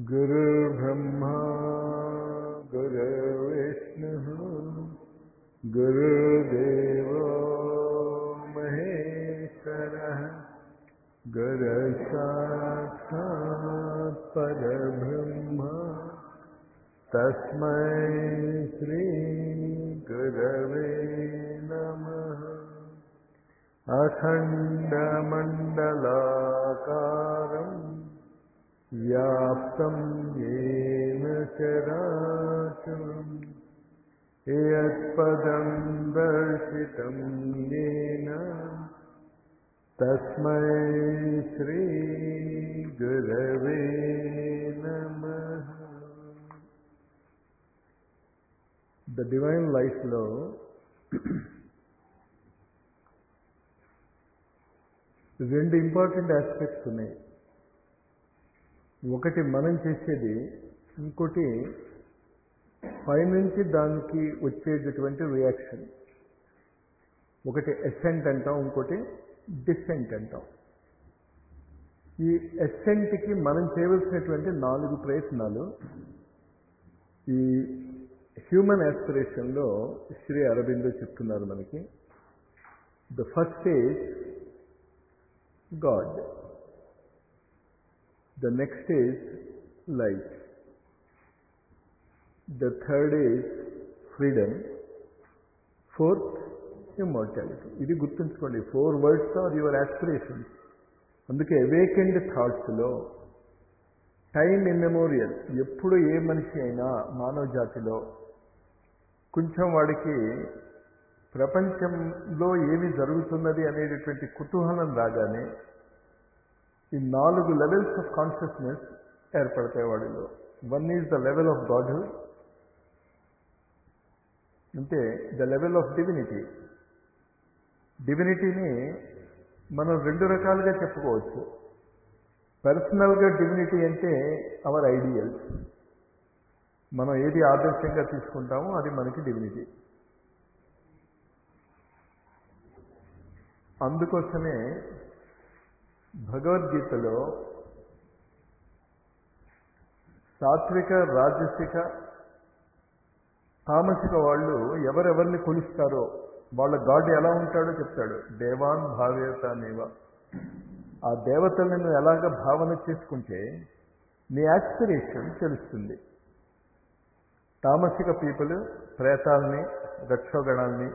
गुरुर्ब्रह्मा गुरुर्विष्णुः गुरुदेवो महेश्वरः गुरुसाक्षात् परब्रह्म तस्मै श्रीगुरवे नमः अखण्डमण्डलाकारम् व्याप्तं येन चराचरम् यत्पदं दर्शितं येन तस्मै श्रीगुरवे नमः ద డివైన్ లైఫ్లో రెండు ఇంపార్టెంట్ ఆస్పెక్ట్స్ ఉన్నాయి ఒకటి మనం చేసేది ఇంకోటి పైనుంచి దానికి వచ్చేటటువంటి రియాక్షన్ ఒకటి ఎసెంట్ అంటాం ఇంకోటి డిసెంట్ అంటాం ఈ ఎసెంట్కి మనం చేయవలసినటువంటి నాలుగు ప్రయత్నాలు ఈ హ్యూమన్ యాస్పిరేషన్లో శ్రీ అరబిందో చెప్తున్నారు మనకి the first is God the next is life the third is freedom fourth immortality ఇది గుర్తుంచుకోండి four words are your aspirations అందుకే అవేకెండ్ థాట్స్లో టైం ఇమ్మెమోరియల్ ఎప్పుడు ఏ మనిషి అయినా మానవ జాతిలో కొంచెం వాడికి ప్రపంచంలో ఏమి జరుగుతున్నది అనేటటువంటి కుతూహలం రాగానే ఈ నాలుగు లెవెల్స్ ఆఫ్ కాన్షియస్నెస్ ఏర్పడతాయి వాడిలో one is the level of godhood అంటే ద లెవెల్ ఆఫ్ డివినిటీ డివినిటీని మనం రెండు రకాలుగా చెప్పుకోవచ్చు పర్సనల్గా డివినిటీ అంటే అవర్ ఐడియల్స్ మనం ఏది ఆదర్శంగా తీసుకుంటామో అది మనకి డివినిటీ అందుకోసమే భగవద్గీతలో సాత్విక రాజసిక తామసిక వాళ్ళు ఎవరెవరిని కొలుస్తారో వాళ్ళ గాడ్ ఎలా ఉంటాడో చెప్తాడు దేవాన్ భావ్యతనేవ ఆ దేవతలను ఎలాగ భావన చేసుకుంటే నీ యాస్పిరేషన్ తెలుస్తుంది తామసిక పీపుల్ ప్రేతాల్ని రక్షోగణాల్ని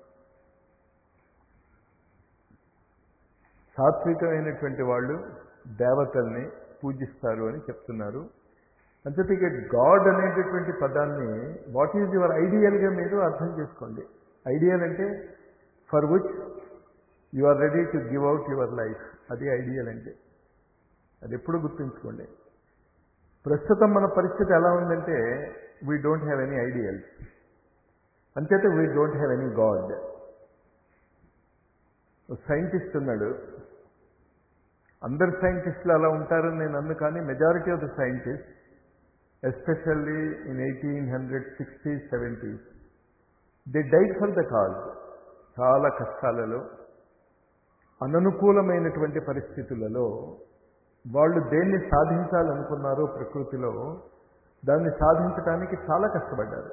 సాత్వికమైనటువంటి వాళ్ళు దేవతల్ని పూజిస్తారు అని చెప్తున్నారు అంతేతికే గాడ్ అనేటటువంటి పదాన్ని వాట్ ఈజ్ యువర్ ఐడియల్గా మీరు అర్థం చేసుకోండి ఐడియల్ అంటే for which you are ready to give out your life అది ఐడియల్ అంటే అది ఎప్పుడు గుర్తుంచుకోండి ప్రస్తుతం మన పరిస్థితి ఎలా ఉందంటే we don't have any ideals అంచేతే we don't have any God scientist ఉన్నాడు అందరు సైంటిస్టులు అలా ఉంటారని నేను అన్ను కానీ majority of the scientist especially in eighteen hundred sixties seventies they died for the cause చాలా కష్టాలలో అననుకూలమైనటువంటి పరిస్థితులలో వాళ్ళు దేన్ని సాధించాలనుకున్నారో ప్రకృతిలో దాన్ని సాధించడానికి చాలా కష్టపడ్డారు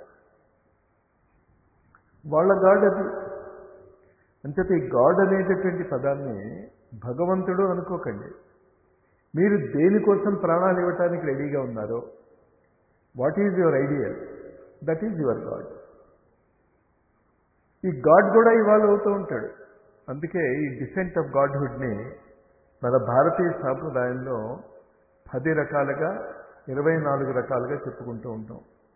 వాళ్ళ గాడ్ అది అంచేత ఈ గాడ్ అనేటటువంటి పదాన్ని భగవంతుడు అనుకోకండి మీరు దేనికోసం ప్రాణాలు ఇవ్వటానికి రెడీగా ఉన్నారో what is your ideal that is your God ఈ గాడ్ కూడా ఇవాళ అవుతూ ఉంటాడు అందుకే ఈ డిసెంట్ ఆఫ్ గాడ్హుడ్ని మన భారతీయ సాంప్రదాయంలో పది రకాలుగా ఇరవై నాలుగు రకాలుగా చెప్పుకుంటూ ఉంటాం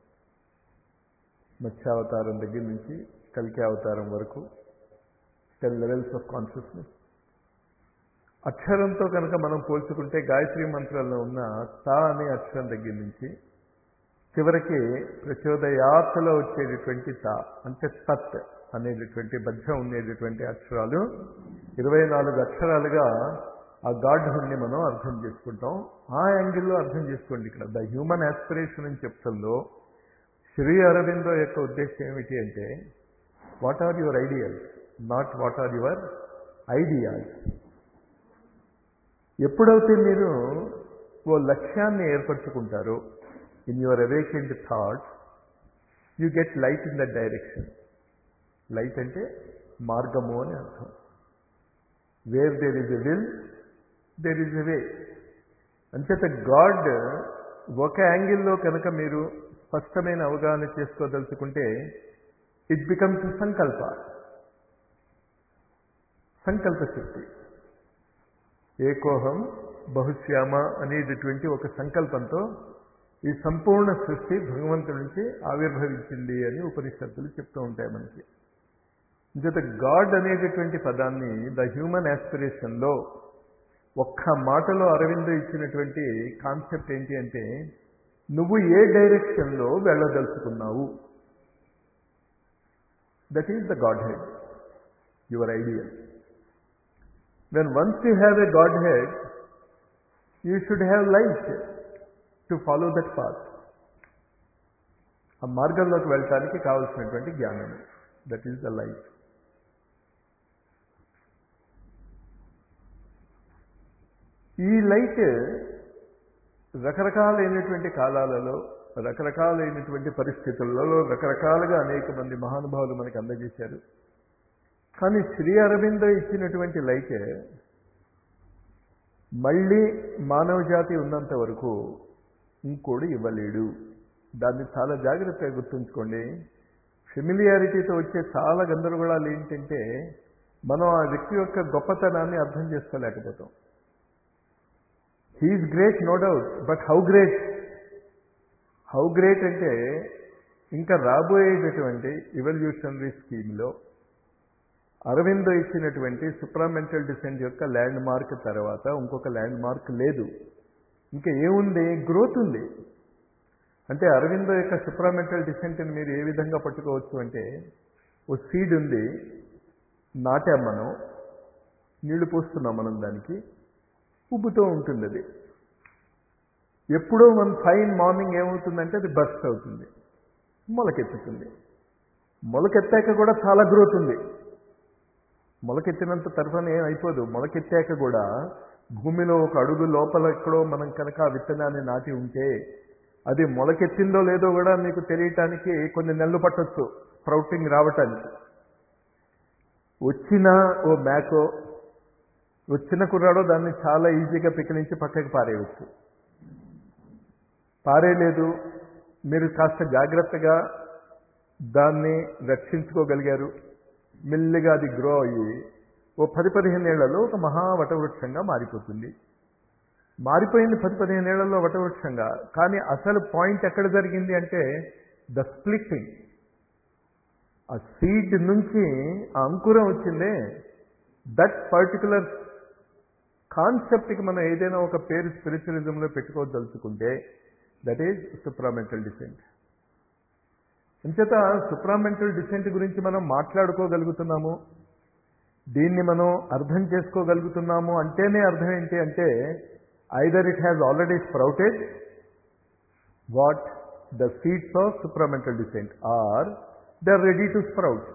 మత్స్యావతారం దగ్గర నుంచి కల్కి అవతారం వరకు టెన్ లెవెల్స్ ఆఫ్ కాన్షియస్నెస్ అక్షరంతో కనుక మనం పోల్చుకుంటే గాయత్రి మంత్రంలో ఉన్న తా అనే అక్షరం దగ్గర నుంచి చివరికి ప్రచోదయాత్రలో వచ్చేటటువంటి తా అంటే తత్ అనేటటువంటి మధ్య ఉండేటటువంటి అక్షరాలు ఇరవై నాలుగు అక్షరాలుగా ఆ గాడ్హుడ్ని మనం అర్థం చేసుకుంటాం ఆ యాంగిల్లో అర్థం చేసుకోండి ఇక్కడ ద హ్యూమన్ యాస్పిరేషన్ అని చెప్తుందో శ్రీ అరవిందో యొక్క ఉద్దేశం ఏమిటి అంటే what are your ideals not what are your ideas ఎప్పుడైతే మీరు ఓ లక్ష్యాన్ని ఏర్పరచుకుంటారో in your awakened thoughts you get light in that direction light అంటే మార్గము అని అర్థం where there is a will there is a way అంచేత గాడ్ ఒక యాంగిల్లో కనుక మీరు స్పష్టమైన అవగాహన చేసుకోదలుచుకుంటే ఇట్ బికమ్స్ సంకల్ప సంకల్ప శక్తి ఏకోహం బహుశ్యామ అనేటటువంటి ఒక సంకల్పంతో ఈ సంపూర్ణ సృష్టి భగవంతుడి నుంచి ఆవిర్భవించింది అని ఉపనిషత్తులు చెప్తూ ఉంటాయి మనకి ఇంచేత గాడ్ అనేటటువంటి పదాన్ని ద హ్యూమన్ ఆస్పిరేషన్లో ఒక్క మాటలో అరవింద్ ఇచ్చినటువంటి కాన్సెప్ట్ ఏంటి అంటే నువ్వు ఏ డైరెక్షన్లో వెళ్ళదలుచుకున్నావు that is the godhead your ideal when once you have a godhead you should have life to follow that path ఆ మార్గంలోకి వెళ్ళటానికి కావలసినటువంటి జ్ఞానం దట్ ఈస్ ద లైఫ్ ఈ లైట్ రకరకాలైనటువంటి కాలాలలో రకరకాలైనటువంటి పరిస్థితులలో రకరకాలుగా అనేక మంది మహానుభావులు మనకి అందజేశారు కానీ శ్రీ అరవింద ఇచ్చినటువంటి లైట్ మళ్ళీ మానవ జాతి ఉన్నంత వరకు ఇంకోడు ఇవ్వలేడు దాన్ని చాలా జాగ్రత్తగా గుర్తుంచుకోండి ఫెమిలియారిటీతో వచ్చే చాలా గందరగోళాలు ఏంటంటే మనం ఆ వ్యక్తి యొక్క గొప్పతనాన్ని అర్థం చేసుకోలేకపోతాం he is great no doubt but how great how great అంటే ఇంకా రాబోయేటటువంటి ఇవల్యూషనరీ స్కీమ్లో అరవిందో ఇచ్చినటువంటి సుప్రామెంటల్ డిసెంట్ యొక్క ల్యాండ్ మార్క్ తర్వాత ఇంకొక ల్యాండ్ మార్క్ లేదు ఇంకా ఏముంది గ్రోత్ ఉంది అంటే అరవిందో యొక్క సుప్రామెంటల్ డిసెంట్ని మీరు ఏ విధంగా పట్టుకోవచ్చు అంటే ఓ సీడ్ ఉంది నాటాం మనం నీళ్లు పోస్తున్నాం మనం దానికి ఉబ్బుతూ ఉంటుంది అది ఎప్పుడో మన ఫైన్ మార్నింగ్ ఏమవుతుందంటే అది బర్స్ట్ అవుతుంది మొలకెత్తుతుంది మొలకెత్తాక కూడా చాలా గ్రోత్ ఉంది మొలకెత్తినంత తరఫున ఏం అయిపోదు మొలకెత్తాక కూడా భూమిలో ఒక అడుగు లోపల ఎక్కడో మనం కనుక ఆ విత్తనాన్ని నాటి ఉంటే అది మొలకెత్తిందో లేదో కూడా మీకు తెలియటానికి కొన్ని నెలలు పట్టొచ్చు స్ప్రౌటింగ్ రావటానికి వచ్చిన ఓ మ్యాకో వచ్చిన కుర్రాడో దాన్ని చాలా ఈజీగా పికిలించి పక్కకి పారేయవచ్చు పారేయలేదు మీరు కాస్త జాగ్రత్తగా దాన్ని రక్షించుకోగలిగారు మెల్లిగా అది గ్రో అయ్యి ఓ పది పదిహేను ఏళ్లలో ఒక మహా వటవృక్షంగా మారిపోతుంది మారిపోయింది పది పదిహేను ఏళ్లలో వటవృక్షంగా కానీ అసలు పాయింట్ ఎక్కడ జరిగింది అంటే ద స్ప్లిట్టింగ్ ఆ సీడ్ నుంచి ఆ అంకురం వచ్చిందే దట్ పర్టికులర్ కాన్సెప్ట్కి మనం ఏదైనా ఒక పేరు స్పిరిచువలిజంలో పెట్టుకోదలుచుకుంటే దట్ ఈజ్ సుప్రామెంటల్ డిసెంట్ అంచేత సుప్రామెంటల్ డిసెంట్ గురించి మనం మాట్లాడుకోగలుగుతున్నాము దీన్ని మనం అర్థం చేసుకోగలుగుతున్నాము అంటేనే అర్థం ఏంటి అంటే either it has already sprouted what the seeds of supramental descent are they are ready to sprout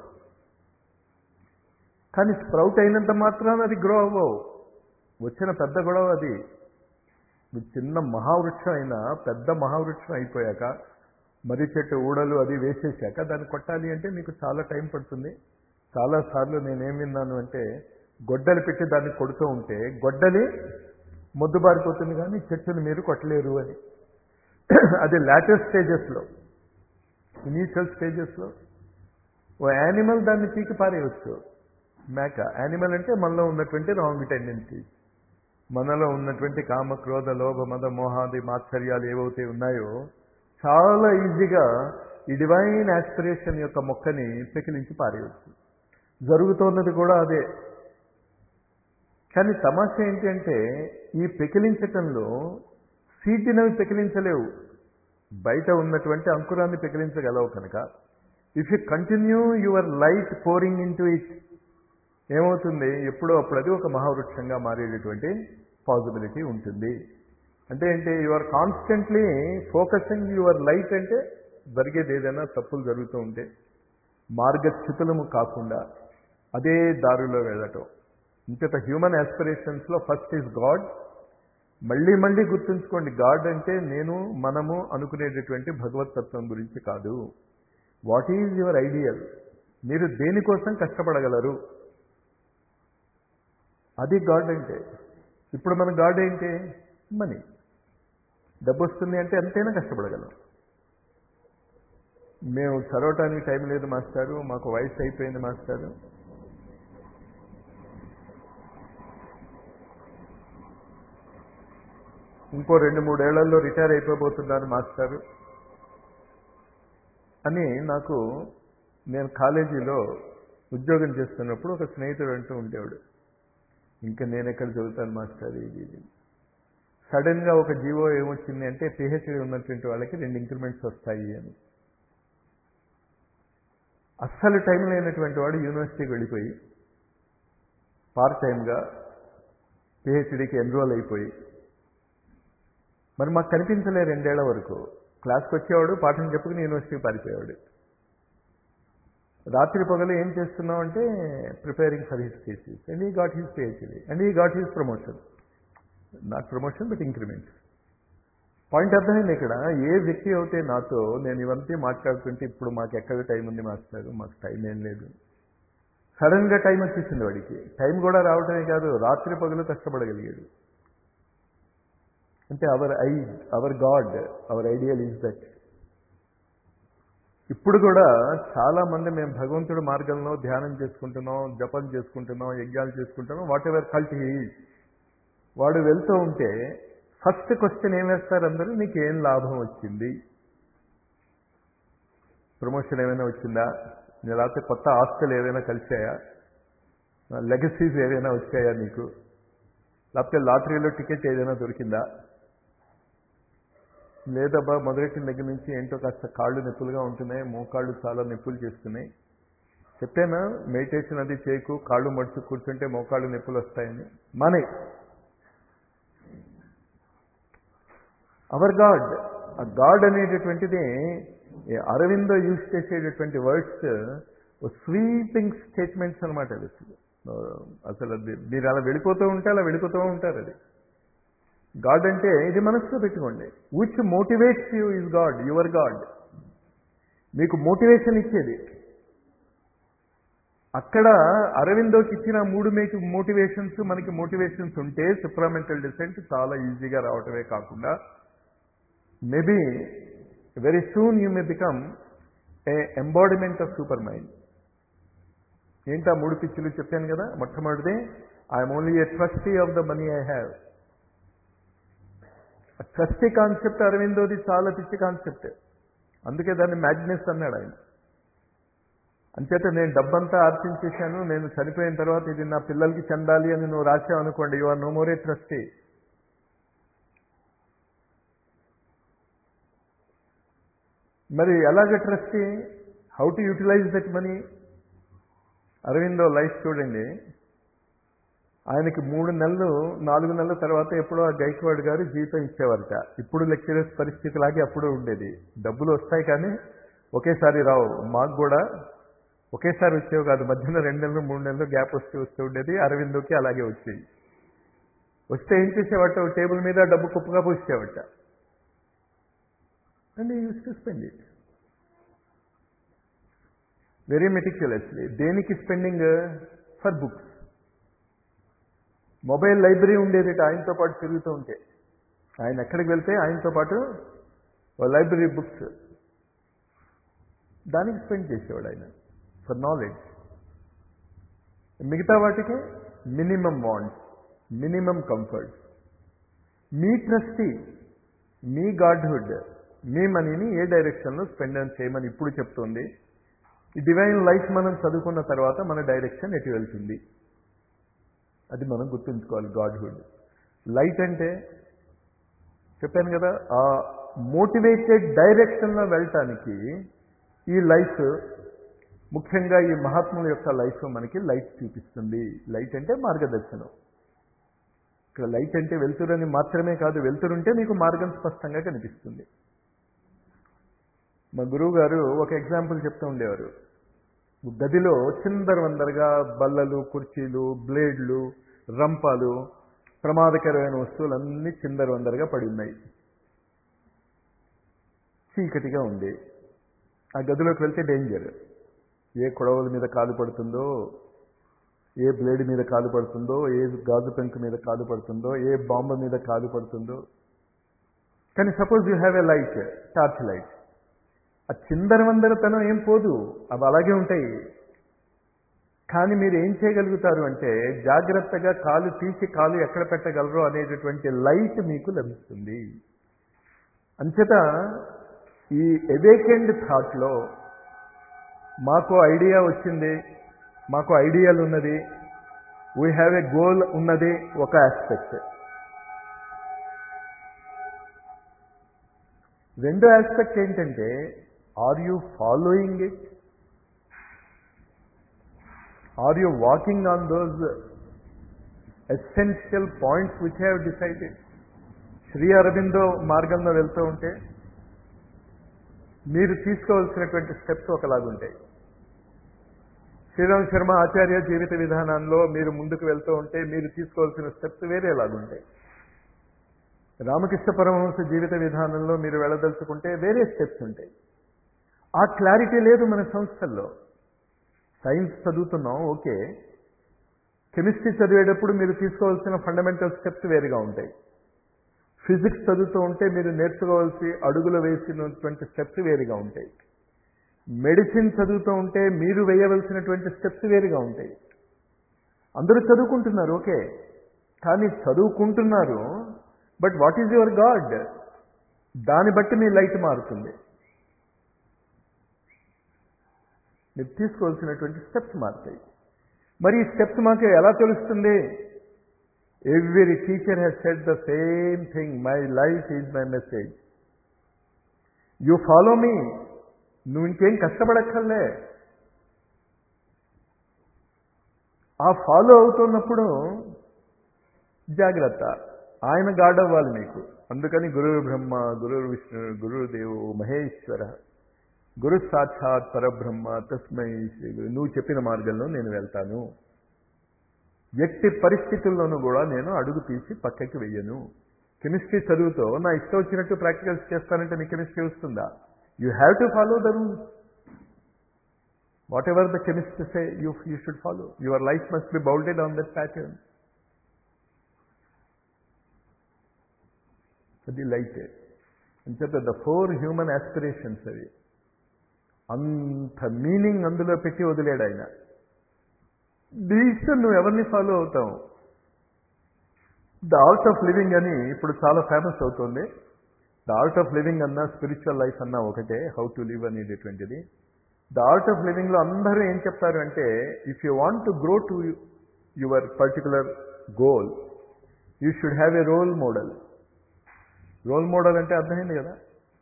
కానీ స్ప్రౌట్ అయినంత మాత్రాన అది గ్రో అవ్వవు వచ్చిన పెద్ద గొడవ అది చిన్న మహావృక్షం అయినా పెద్ద మహావృక్షం అయిపోయాక మర్రి చెట్టు ఊడలు అది వేసేసాక దాన్ని కొట్టాలి అంటే మీకు చాలా టైం పడుతుంది చాలాసార్లు నేనేం విన్నాను అంటే గొడ్డలి పెట్టి దాన్ని కొడుతూ ఉంటే గొడ్డలి మొద్దుబారిపోతుంది కానీ చెట్టును మీరు కొట్టలేరు అని అది లాటెస్ట్ స్టేజెస్లో ఇనీషియల్ స్టేజెస్లో ఓ యానిమల్ దాన్ని పీకి పారేయవచ్చు మేక యానిమల్ అంటే మనలో ఉన్నటువంటి రాంగ్ టెండెన్సీ మనలో ఉన్నటువంటి కామ క్రోధ లోభ మద మోహాది మాత్సర్యాలు ఏవైతే ఉన్నాయో చాలా ఈజీగా ఈ డివైన్ ఆస్పిరేషన్ యొక్క మొక్కని పెకిలించి పారేయవచ్చు జరుగుతున్నది కూడా అదే కానీ తమాషా ఏంటి అంటే ఈ పెకిలించటంలో సీటినవి పెకిలించలేవు బయట ఉన్నటువంటి అంకురాన్ని పెకిలించగలవు కనుక if you continue your light pouring into it ఏమవుతుంది ఎప్పుడో అప్పుడు అది ఒక మహావృక్షంగా మారేటటువంటి పాసిబిలిటీ ఉంటుంది అంటే ఏంటి you are constantly focusing your light అంటే జరిగేది ఏదైనా తప్పులు జరుగుతూ ఉంటే మార్గస్థితులము కాకుండా అదే దారిలో వెళ్ళటం ఇంతట హ్యూమన్ ఆస్పిరేషన్స్లో ఫస్ట్ ఈజ్ గాడ్ మళ్ళీ మళ్ళీ గుర్తుంచుకోండి గాడ్ అంటే నేను మనము అనుకునేటటువంటి భగవతత్వం గురించి కాదు వాట్ ఈజ్ యువర్ ఐడియల్ మీరు దేనికోసం కష్టపడగలరు అది గాడ్ అంటే ఇప్పుడు మన గాడ్ ఏంటి మనీ డబ్బు వస్తుంది అంటే ఎంతైనా కష్టపడగలం మేము చదవటానికి టైం లేదు మాస్టారు మాకు వయసు అయిపోయింది మాస్టారు ఇంకో రెండు మూడేళ్లలో రిటైర్ అయిపోబోతున్నాను మాస్టారు అని నాకు నేను కాలేజీలో ఉద్యోగం చేస్తున్నప్పుడు ఒక స్నేహితుడు అంటూ ఉండేవాడు ఇంకా నేను ఎక్కడ చదువుతాను మాస్టర్ ఇది ఇది సడన్గా ఒక జీవో ఏమొచ్చింది అంటే పిహెచ్డి ఉన్నటువంటి వాళ్ళకి రెండు ఇంక్రిమెంట్స్ వస్తాయి అని అస్సలు టైం లేనటువంటి వాడు యూనివర్సిటీకి వెళ్ళిపోయి పార్ట్ టైంగా పిహెచ్డికి ఎన్రోల్ అయిపోయి మరి మాకు కనిపించలే రెండేళ్ల వరకు క్లాస్కి వచ్చేవాడు పాఠం చెప్పుకుని యూనివర్సిటీకి పారిపోయేవాడు రాత్రి పగలు ఏం చేస్తున్నావు అంటే preparing for his thesis and he got his PhD and he got his promotion not promotion but increments point అర్థమైంది ఇక్కడ ఏ వ్యక్తి అయితే నాతో నేను ఇవంతా మాట్లాడుతుంటే ఇప్పుడు మాకు ఎక్కడ టైం ఉంది మాస్టర్ మాకు టైం ఏం లేదు సడన్గా టైం వచ్చేసింది వాడికి టైం కూడా రావటమే కాదు రాత్రి పగలు కష్టపడగలిగాడు అంటే our I our God our ideal is that ఇప్పుడు కూడా చాలా మంది మేము భగవంతుడి మార్గంలో ధ్యానం చేసుకుంటున్నాం జపం చేసుకుంటున్నాం యజ్ఞాలు చేసుకుంటున్నాం వాట్ ఎవర్ కల్ట్ హీ వాడు వెళ్తూ ఉంటే ఫస్ట్ క్వశ్చన్ ఏం వేస్తారు అందరూ నీకు ఏం లాభం వచ్చింది ప్రమోషన్ ఏమైనా వచ్చిందా లేకపోతే కొత్త ఆస్తులు ఏవైనా కలిసాయా లెగసీస్ ఏవైనా వచ్చాయా నీకు లేకపోతే లాటరీలో టికెట్ ఏదైనా దొరికిందా లేదబ్బా మొదలెట్టిన దగ్గర నుంచి ఏంటో కాస్త కాళ్ళు నొప్పులుగా ఉంటున్నాయి మోకాళ్ళు చాలా నొప్పులు చేస్తున్నాయి చెప్పానా మెడిటేషన్ అది చేయకు కాళ్ళు మడుచు కూర్చుంటే మోకాళ్ళు నొప్పులు వస్తాయని మానే అవర్ గాడ్ ఆ గాడ్ అనేటటువంటిది అరవిందో యూజ్ చేసేటటువంటి వర్డ్స్ స్వీపింగ్ స్టేట్మెంట్స్ అనమాట అది అసలు అది మీరు అలా వెళ్ళిపోతూ ఉంటే అలా వెళ్ళిపోతూ ఉంటారు అది గాడ్ అంటే ఇది మనసులో పెట్టుకోండి which motivates you is God your God మీకు మోటివేషన్ ఇచ్చేది అక్కడ అరవిందోకి ఇచ్చిన మూడు మీకు మోటివేషన్స్ మనకి మోటివేషన్స్ ఉంటే సుప్రామెంటల్ డిసెంట్ చాలా ఈజీగా రావటమే కాకుండా maybe very soon you may become a embodiment of super mind ఏంటా మూడు పిచ్చులు చెప్పాను కదా మొట్టమొదటిది I'm only a trustee of the money I have trustee concept అరవిందోది చాలా పిచ్చి కాన్సెప్ట్ అందుకే దాన్ని మ్యాగ్నెస్ అన్నాడు ఆయన అంచేత నేను డబ్బంతా ఆర్చించేశాను నేను చనిపోయిన తర్వాత ఇది నా పిల్లలకి చెందాలి అని నువ్వు రాసావు అనుకోండి you are no more a trustee మరి ఎలాగ trustee how to utilize that money Aurobindo life చూడండి ఆయనకి మూడు నెలలు నాలుగు నెలల తర్వాత ఎప్పుడో ఆ గైక్వాడ్ గారు జీతం ఇచ్చేవారట ఇప్పుడు లెక్చరర్స్ పరిస్థితి లాగే అప్పుడు ఉండేది డబ్బులు వస్తాయి కానీ ఒకేసారి రావు మాకు కూడా ఒకేసారి వచ్చేవి కాదు మధ్యన రెండు నెలలు మూడు నెలలు గ్యాప్ వస్తూ వస్తూ ఉండేది అరవిందోకి అలాగే వచ్చేవి వస్తే ఏం చేసేవాట టేబుల్ మీద డబ్బు కుప్పగా పూసేవాట and used to spend it very meticulously దేనికి spending for books mobile library ఉండేది ఆయనతో పాటు తిరుగుతూ ఉంటే ఆయన ఎక్కడికి వెళ్తే ఆయనతో పాటు లైబ్రరీ బుక్స్ దానికి స్పెండ్ చేసేవాడు ఆయన ఫర్ నాలెడ్జ్ మిగతా వాటికి మినిమం వాంట్స్ మినిమం కంఫర్ట్ మీ ట్రస్టీ మీ గాడ్హుడ్ మీ మనీని ఏ డైరెక్షన్లో స్పెండ్ చేయమని ఇప్పుడు చెప్తుంది ఈ డివైన్ లైఫ్ మనం చదువుకున్న తర్వాత మన డైరెక్షన్ ఎటు వెళ్తుంది అది మనం గుర్తుంచుకోవాలి గాడ్హుడ్ లైట్ అంటే చెప్పాను కదా ఆ మోటివేటెడ్ డైరెక్షన్లో వెళ్ళటానికి ఈ లైఫ్ ముఖ్యంగా ఈ మహాత్ముల యొక్క లైఫ్ మనకి లైట్ చూపిస్తుంది లైట్ అంటే మార్గదర్శనం ఇక్కడ లైట్ అంటే వెలుతురని మాత్రమే కాదు వెలుతురుంటే మీకు మార్గం స్పష్టంగా కనిపిస్తుంది మా గురువు గారు ఒక ఎగ్జాంపుల్ చెప్తూ ఉండేవారు గదిలో చిందరవందరగా బల్లలు కుర్చీలు బ్లేడ్లు రంపాలు ప్రమాదకరమైన వస్తువులన్నీ చిందరవందరగా పడి ఉన్నాయి చీకటిగా ఉంది ఆ గదిలోకి వెళ్తే డేంజర్ ఏ కొడవల మీద కాలు పడుతుందో ఏ బ్లేడ్ మీద కాలు పడుతుందో ఏ గాజు పెంకు మీద కాలు పడుతుందో ఏ బాంబు మీద కాలు పడుతుందో కానీ suppose you have a light torch light ఆ చిందరవందరతనం ఏం పోదు అవి అలాగే ఉంటాయి కానీ మీరు ఏం చేయగలుగుతారు అంటే జాగ్రత్తగా కాలు తీసి కాలు ఎక్కడ పెట్టగలరో అనేటటువంటి లైట్ మీకు లభిస్తుంది అంచేత ఈ ఎవేకెండ్ థాట్లో మాకు ఐడియా వచ్చింది మాకు ఐడియాలు ఉన్నది వీ హ్యావ్ ఎ గోల్ ఉన్నది ఒక ఆస్పెక్ట్ రెండో ఆస్పెక్ట్ ఏంటంటే are you following it are you walking on those essential points which have decided Shri Aurobindo మార్గంలో వెళ్తూ ఉంటే మీరు తీసుకోవాల్సినటువంటి స్టెప్స్ ఒకలాగుంటాయి శ్రీరామ్ శర్మ ఆచార్య జీవిత విధానంలో మీరు ముందుకు వెళ్తూ ఉంటే మీరు తీసుకోవాల్సిన స్టెప్స్ వేరేలాగుంటాయి రామకృష్ణ పరమహంస జీవిత విధానంలో మీరు వెళ్ళదలుచుకుంటే వేరే స్టెప్స్ ఉంటాయి ఆ క్లారిటీ లేదు మన సంస్థల్లో సైన్స్ చదువుతున్నాం ఓకే కెమిస్ట్రీ చదివేటప్పుడు మీరు తీసుకోవాల్సిన ఫండమెంటల్ స్టెప్స్ వేరుగా ఉంటాయి ఫిజిక్స్ చదువుతూ ఉంటే మీరు నేర్చుకోవాల్సి అడుగులు వేసినటువంటి స్టెప్స్ వేరుగా ఉంటాయి మెడిసిన్ చదువుతూ ఉంటే మీరు వేయవలసినటువంటి స్టెప్స్ వేరుగా ఉంటాయి అందరూ చదువుకుంటున్నారు ఓకే కానీ చదువుకుంటున్నారు but what is your God దాన్ని బట్టి మీ లైట్ మారుతుంది మీరు తీసుకోవాల్సినటువంటి స్టెప్స్ మారుతాయి మరి ఈ స్టెప్స్ మాకు ఎలా తెలుస్తుంది every teacher has set the same thing my life is my message you follow me నువ్వు ఇంకేం కష్టపడక్కర్లే ఆ ఫాలో అవుతున్నప్పుడు జాగ్రత్త ఆయన గాడ్ అవ్వాలి మీకు అందుకని గురువు బ్రహ్మ గురువు విష్ణు గురుదేవు మహేశ్వర గురు సాక్షాత్ పరబ్రహ్మ తస్మై శ్రీ గురు నువ్వు చెప్పిన మార్గంలో నేను వెళ్తాను ఎట్టి పరిస్థితుల్లోనూ కూడా నేను అడుగు తీసి పక్కకి వెయ్యను కెమిస్ట్రీ చదువుతో నా ఇష్టం వచ్చినట్టు ప్రాక్టికల్స్ చేస్తానంటే నీకు కెమిస్ట్రీ వస్తుందా you have to follow the rules whatever the chemistry say you you should follow your life must be బౌల్డెడ్ ఆన్ దట్ ప్యాటర్న్ అది లైట్ అంచేత ద ఫోర్ హ్యూమన్ ఆస్పిరేషన్స్ అవి అంత మీనింగ్ అందులో పెట్టి వదిలేడు ఆయన ఇష్టం నువ్వు ఎవరిని ఫాలో అవుతావు ద ఆర్ట్ ఆఫ్ లివింగ్ అని ఇప్పుడు చాలా ఫేమస్ అవుతుంది ద ఆర్ట్ ఆఫ్ లివింగ్ అన్నా స్పిరిచువల్ లైఫ్ అన్నా ఒకటే హౌ టు లివ్ అనేటటువంటిది ద ఆర్ట్ ఆఫ్ లివింగ్లో అందరూ ఏం చెప్తారు అంటే if you want to grow to your particular goal you should have a role model role model అంటే అర్థమైంది కదా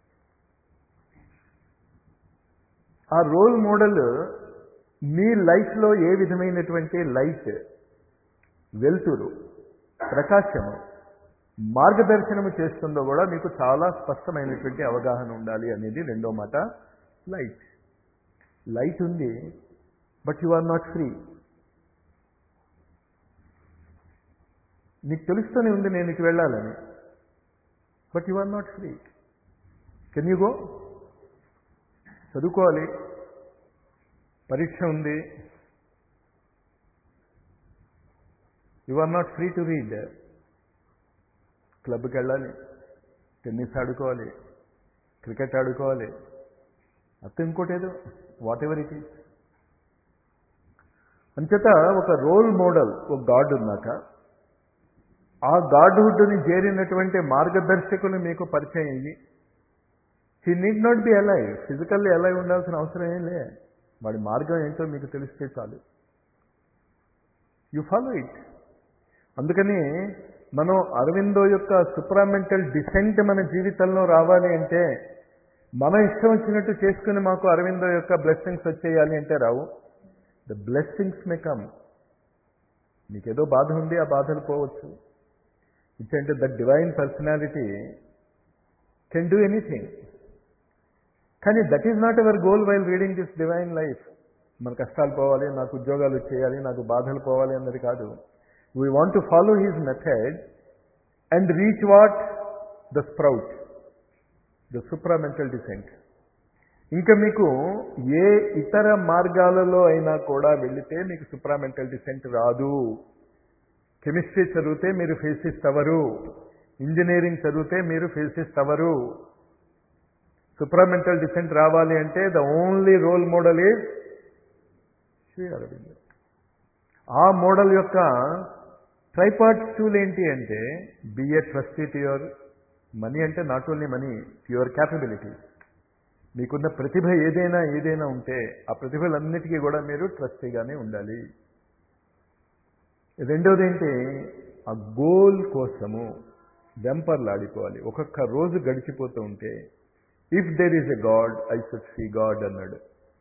ఆ రోల్ మోడల్ మీ లైఫ్లో ఏ విధమైనటువంటి లైట్ వెలుతురు ప్రకాశము మార్గదర్శనము చేస్తుందో కూడా మీకు చాలా స్పష్టమైనటువంటి అవగాహన ఉండాలి అనేది రెండో మాట లైట్ లైట్ ఉంది but you are not free నీకు తెలుస్తూనే ఉంది నేను ఇటు వెళ్ళాలని but you are not free can you go చదువుకోవాలి పరీక్ష ఉంది you are not free to read క్లబ్కి వెళ్ళాలి టెన్నిస్ ఆడుకోవాలి క్రికెట్ ఆడుకోవాలి అత్త ఇంకోటి ఏదో వాట్ ఎవర్ ఇట్ ఈస్ అంచేత ఒక రోల్ మోడల్ ఒక గాడ్ ఉన్నాక ఆ గాడ్హుడ్ని చేరినటువంటి మార్గదర్శకులు మీకు పరిచయం అయ్యి he need not be alive physically alive ఉండాల్సిన అవసరం ఏం లే వాడి మార్గం ఏంటో మీకు తెలిస్తే చాలు యు ఫాలో ఇట్ అందుకని మనం అరవిందో యొక్క సుప్రామెంటల్ డిసెంట్ మన జీవితంలో రావాలి అంటే మన ఇష్టం వచ్చినట్టు చేసుకుని మాకు అరవిందో యొక్క బ్లెస్సింగ్స్ వచ్చేయాలి అంటే రావు ద బ్లెస్సింగ్స్ మే కమ్ మీకేదో బాధ ఉంది ఆ బాధలు పోవచ్చు ఇచ్చంటే the divine personality can do anything కానీ that is not our goal while reading this divine life మన కష్టాలు పోవాలి నాకు ఉద్యోగాలు చేయాలి నాకు బాధలు పోవాలి అన్నది కాదు we want to follow his method and reach what the sprout the supramental descent ఇంకా మీకు ఏ ఇతర మార్గాలలో అయినా కూడా వెళితే మీకు సుప్రామెంటల్ డిసెంట్ రాదు కెమిస్ట్రీ చదివితే మీరు ఫేసిస్ట్ అవ్వరు ఇంజనీరింగ్ చదివితే మీరు ఫేసిస్ట్ అవ్వరు సుప్రామెంటల్ డిసెంట్ రావాలి అంటే the only role model is Shri Arvind ఆ మోడల్ యొక్క ట్రైపార్ట్ టూల్ ఏంటి అంటే be a trustee to your money అంటే not only money to your capability మీకున్న ప్రతిభ ఏదైనా ఏదైనా ఉంటే ఆ ప్రతిభలన్నిటికీ కూడా మీరు ట్రస్టీగానే ఉండాలి రెండోది ఏంటి ఆ గోల్ కోసము వెంపర్లాడిపోవాలి ఒక్కొక్క రోజు గడిచిపోతూ ఉంటే if there is a God I should see God అన్నాడు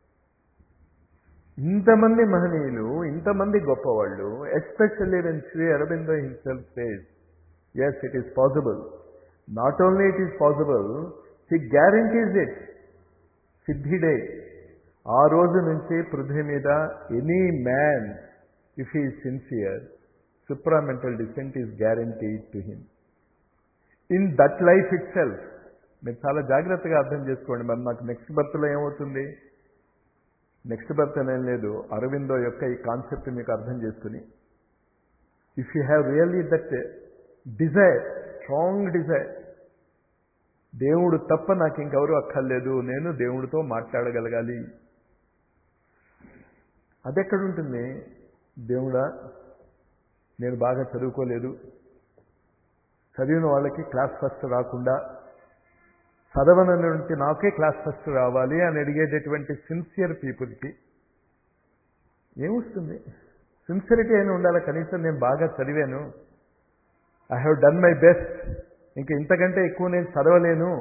ఇంతమంది మహనీయులు ఇంతమంది గొప్పవాళ్ళు especially when Shri Aurobindo himself says yes it is possible not only it is possible he guarantees it సిద్ధిడే ఆ రోజు నుంచి పృథ్వీ మీద any man if he sincere supramental descent is guaranteed to him in that life itself మీరు చాలా జాగ్రత్తగా అర్థం చేసుకోండి మరి నాకు నెక్స్ట్ బర్త్లో ఏమవుతుంది నెక్స్ట్ బర్త్ అనేం లేదు అరవిందో యొక్క ఈ కాన్సెప్ట్ మీకు అర్థం చేసుకుని if you have really that desire strong desire దేవుడు తప్ప నాకు ఇంకెవరు అక్కర్లేదు నేను దేవుడితో మాట్లాడగలగాలి అది ఎక్కడుంటుంది దేవుడా నేను బాగా చదువుకోలేదు చదివిన వాళ్ళకి క్లాస్ ఫస్ట్ రాకుండా చదవనటువంటి నాకే క్లాస్ ఫస్ట్ రావాలి అని అడిగేటటువంటి సిన్సియర్ పీపుల్కి ఏమొస్తుంది సిన్సియరిటీ అయినా ఉండాలి కనీసం నేను బాగా చదివాను I have done my best ఇంకా ఇంతకంటే ఎక్కువ నేను చదవలేను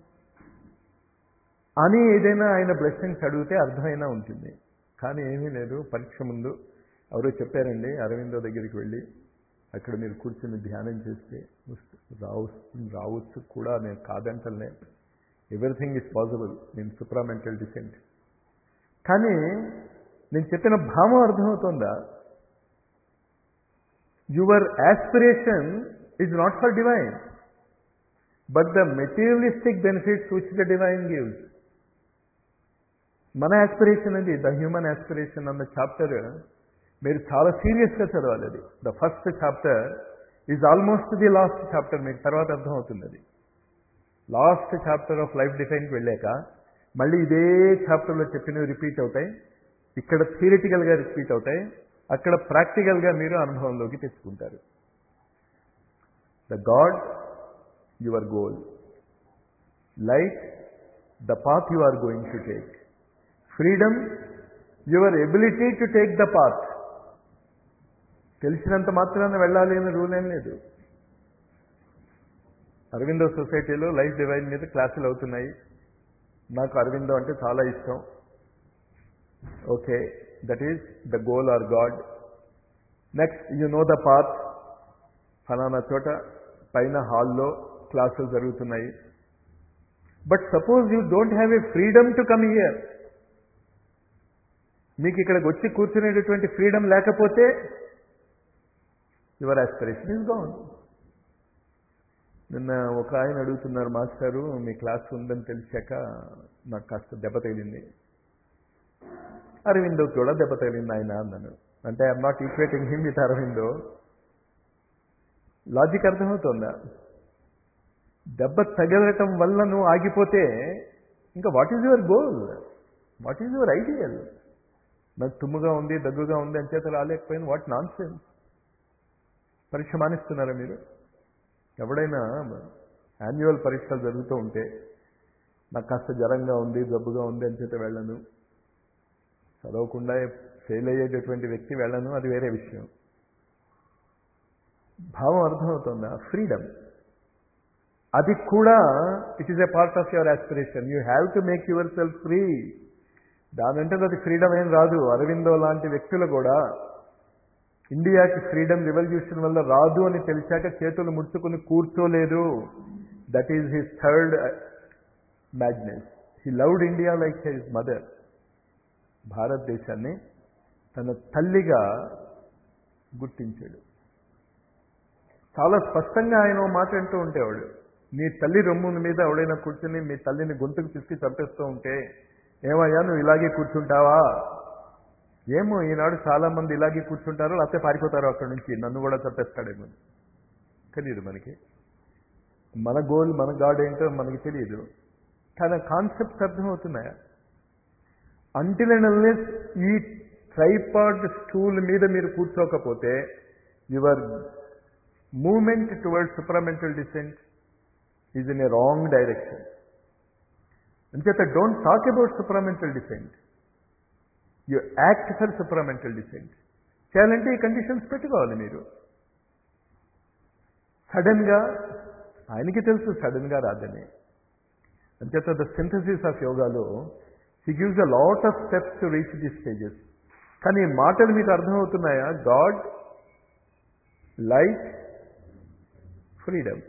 అని ఏదైనా ఆయన బ్లెస్సింగ్స్ అడిగితే అర్థమైనా ఉంటుంది కానీ ఏమీ లేదు పరీక్ష ముందు ఎవరో చెప్పారండి అరవిందో దగ్గరికి వెళ్ళి అక్కడ మీరు కూర్చొని ధ్యానం చేస్తే రావు రావచ్చు కూడా నేను కాదంటలే ఎవ్రీథింగ్ ఈజ్ పాసిబుల్ నేను సుప్రామెంటల్ డిసెంట్ కానీ నేను చెప్పిన భావం అర్థమవుతుందా your aspiration is not for divine but the materialistic benefits which the divine gives మన యాస్పిరేషన్ అది ద హ్యూమన్ యాస్పిరేషన్ అన్న చాప్టర్ మీరు చాలా సీరియస్గా చదవాలి అది the first chapter is almost the last chapter మీకు తర్వాత అర్థమవుతుంది అది లాస్ట్ చాప్టర్ ఆఫ్ లైఫ్ డిఫైన్కి వెళ్ళాక మళ్ళీ ఇదే చాప్టర్లో చెప్పినవి రిపీట్ అవుతాయి ఇక్కడ థియరిటికల్గా రిపీట్ అవుతాయి అక్కడ ప్రాక్టికల్గా మీరు అనుభవంలోకి తెచ్చుకుంటారు the God your goal light the path you are going to take freedom your ability to take the path తెలిసినంత మాత్రాన వెళ్ళాలి అని రూల్ ఏం లేదు అరవిందో సొసైటీలో లైఫ్ డివైన్ మీద క్లాసులు అవుతున్నాయి నాకు అరవిందో అంటే చాలా ఇష్టం okay that is the goal or God next you know the path ఫలానా చోట పైన హాల్లో క్లాసులు జరుగుతున్నాయి but suppose you don't have a freedom to come here మీకు ఇక్కడికి వచ్చి కూర్చునేటటువంటి ఫ్రీడమ్ లేకపోతే యువర్ ఆస్పిరేషన్ ఈజ్ గౌన్ నిన్న ఒక ఆయన అడుగుతున్నారు మాస్టారు మీ క్లాస్ ఉందని తెలిసాక నాకు కాస్త దెబ్బ తగిలింది అరవిందో కూడా దెబ్బ తగిలింది ఆయన అన్నాను అంటే I'm not equating him with Aurobindo logic అర్థమవుతుందా దెబ్బ తగలటం వల్ల నువ్వు ఆగిపోతే ఇంకా what is your goal what is your ideal నాకు తుమ్ముగా ఉంది దగ్గుగా ఉంది అంచేత రాలేకపోయింది వాట్ నాన్ సెన్స్ పరీక్ష మానిస్తున్నారా మీరు ఎవడైనా యాన్యువల్ పరీక్షలు జరుగుతూ ఉంటే నాకు కాస్త జ్వరంగా ఉంది జబ్బుగా ఉంది అని చేత వెళ్ళను చదవకుండా ఫెయిల్ అయ్యేటటువంటి వ్యక్తి వెళ్ళను అది వేరే విషయం భావం అర్థమవుతుందా ఫ్రీడమ్ అది కూడా it is a part of your aspiration you have to make yourself free దానంటే అది ఫ్రీడమ్ ఏం రాదు అరవిందో లాంటి వ్యక్తులు కూడా ఇండియాకి ఫ్రీడమ్ రివల్యూషన్ వల్ల రాదు అని తెలిసాక చేతులు ముడుచుకుని కూర్చోలేదు that is his third magnus he loved India like his mother భారతదేశాన్ని తన తల్లిగా గుర్తించాడు చాలా స్పష్టంగా ఆయన ఓ మాట అంటూ ఉండేవాడు నీ తల్లి రొమ్ముల మీద ఎవడైనా కూర్చుని మీ తల్లిని గొంతుకు పిసికి చంపేస్తూ ఉంటే ఏమయ్యా నువ్వు ఇలాగే కూర్చుంటావా ఏమో ఈనాడు చాలా మంది ఇలాగే కూర్చుంటారు లేకపోతే పారిపోతారు అక్కడి నుంచి నన్ను కూడా చంపేస్తాడేమో తెలియదు మనకి మన గోల్ మన గాడ్ ఏంటో మనకి తెలియదు కానీ కాన్సెప్ట్స్ అర్థమవుతున్నాయా అంటిల్ అండ్ అన్లెస్ ఈ ట్రైపాడ్ స్టూల్ మీద మీరు కూర్చోకపోతే your moment towards supramental descent is in a wrong direction అంచేత don't talk about supramental descent you act for supramental descent చేయాలంటే ఈ కండిషన్స్ పెట్టుకోవాలి మీరు సడన్గా ఆయనకి తెలుసు సడన్గా రాదని అంచేత ద సింథసిస్ ఆఫ్ యోగాలో he gives a lot of steps to reach the stages కానీ ఈ మాటలు మీకు అర్థమవుతున్నాయా గాడ్ లైట్ ఫ్రీడమ్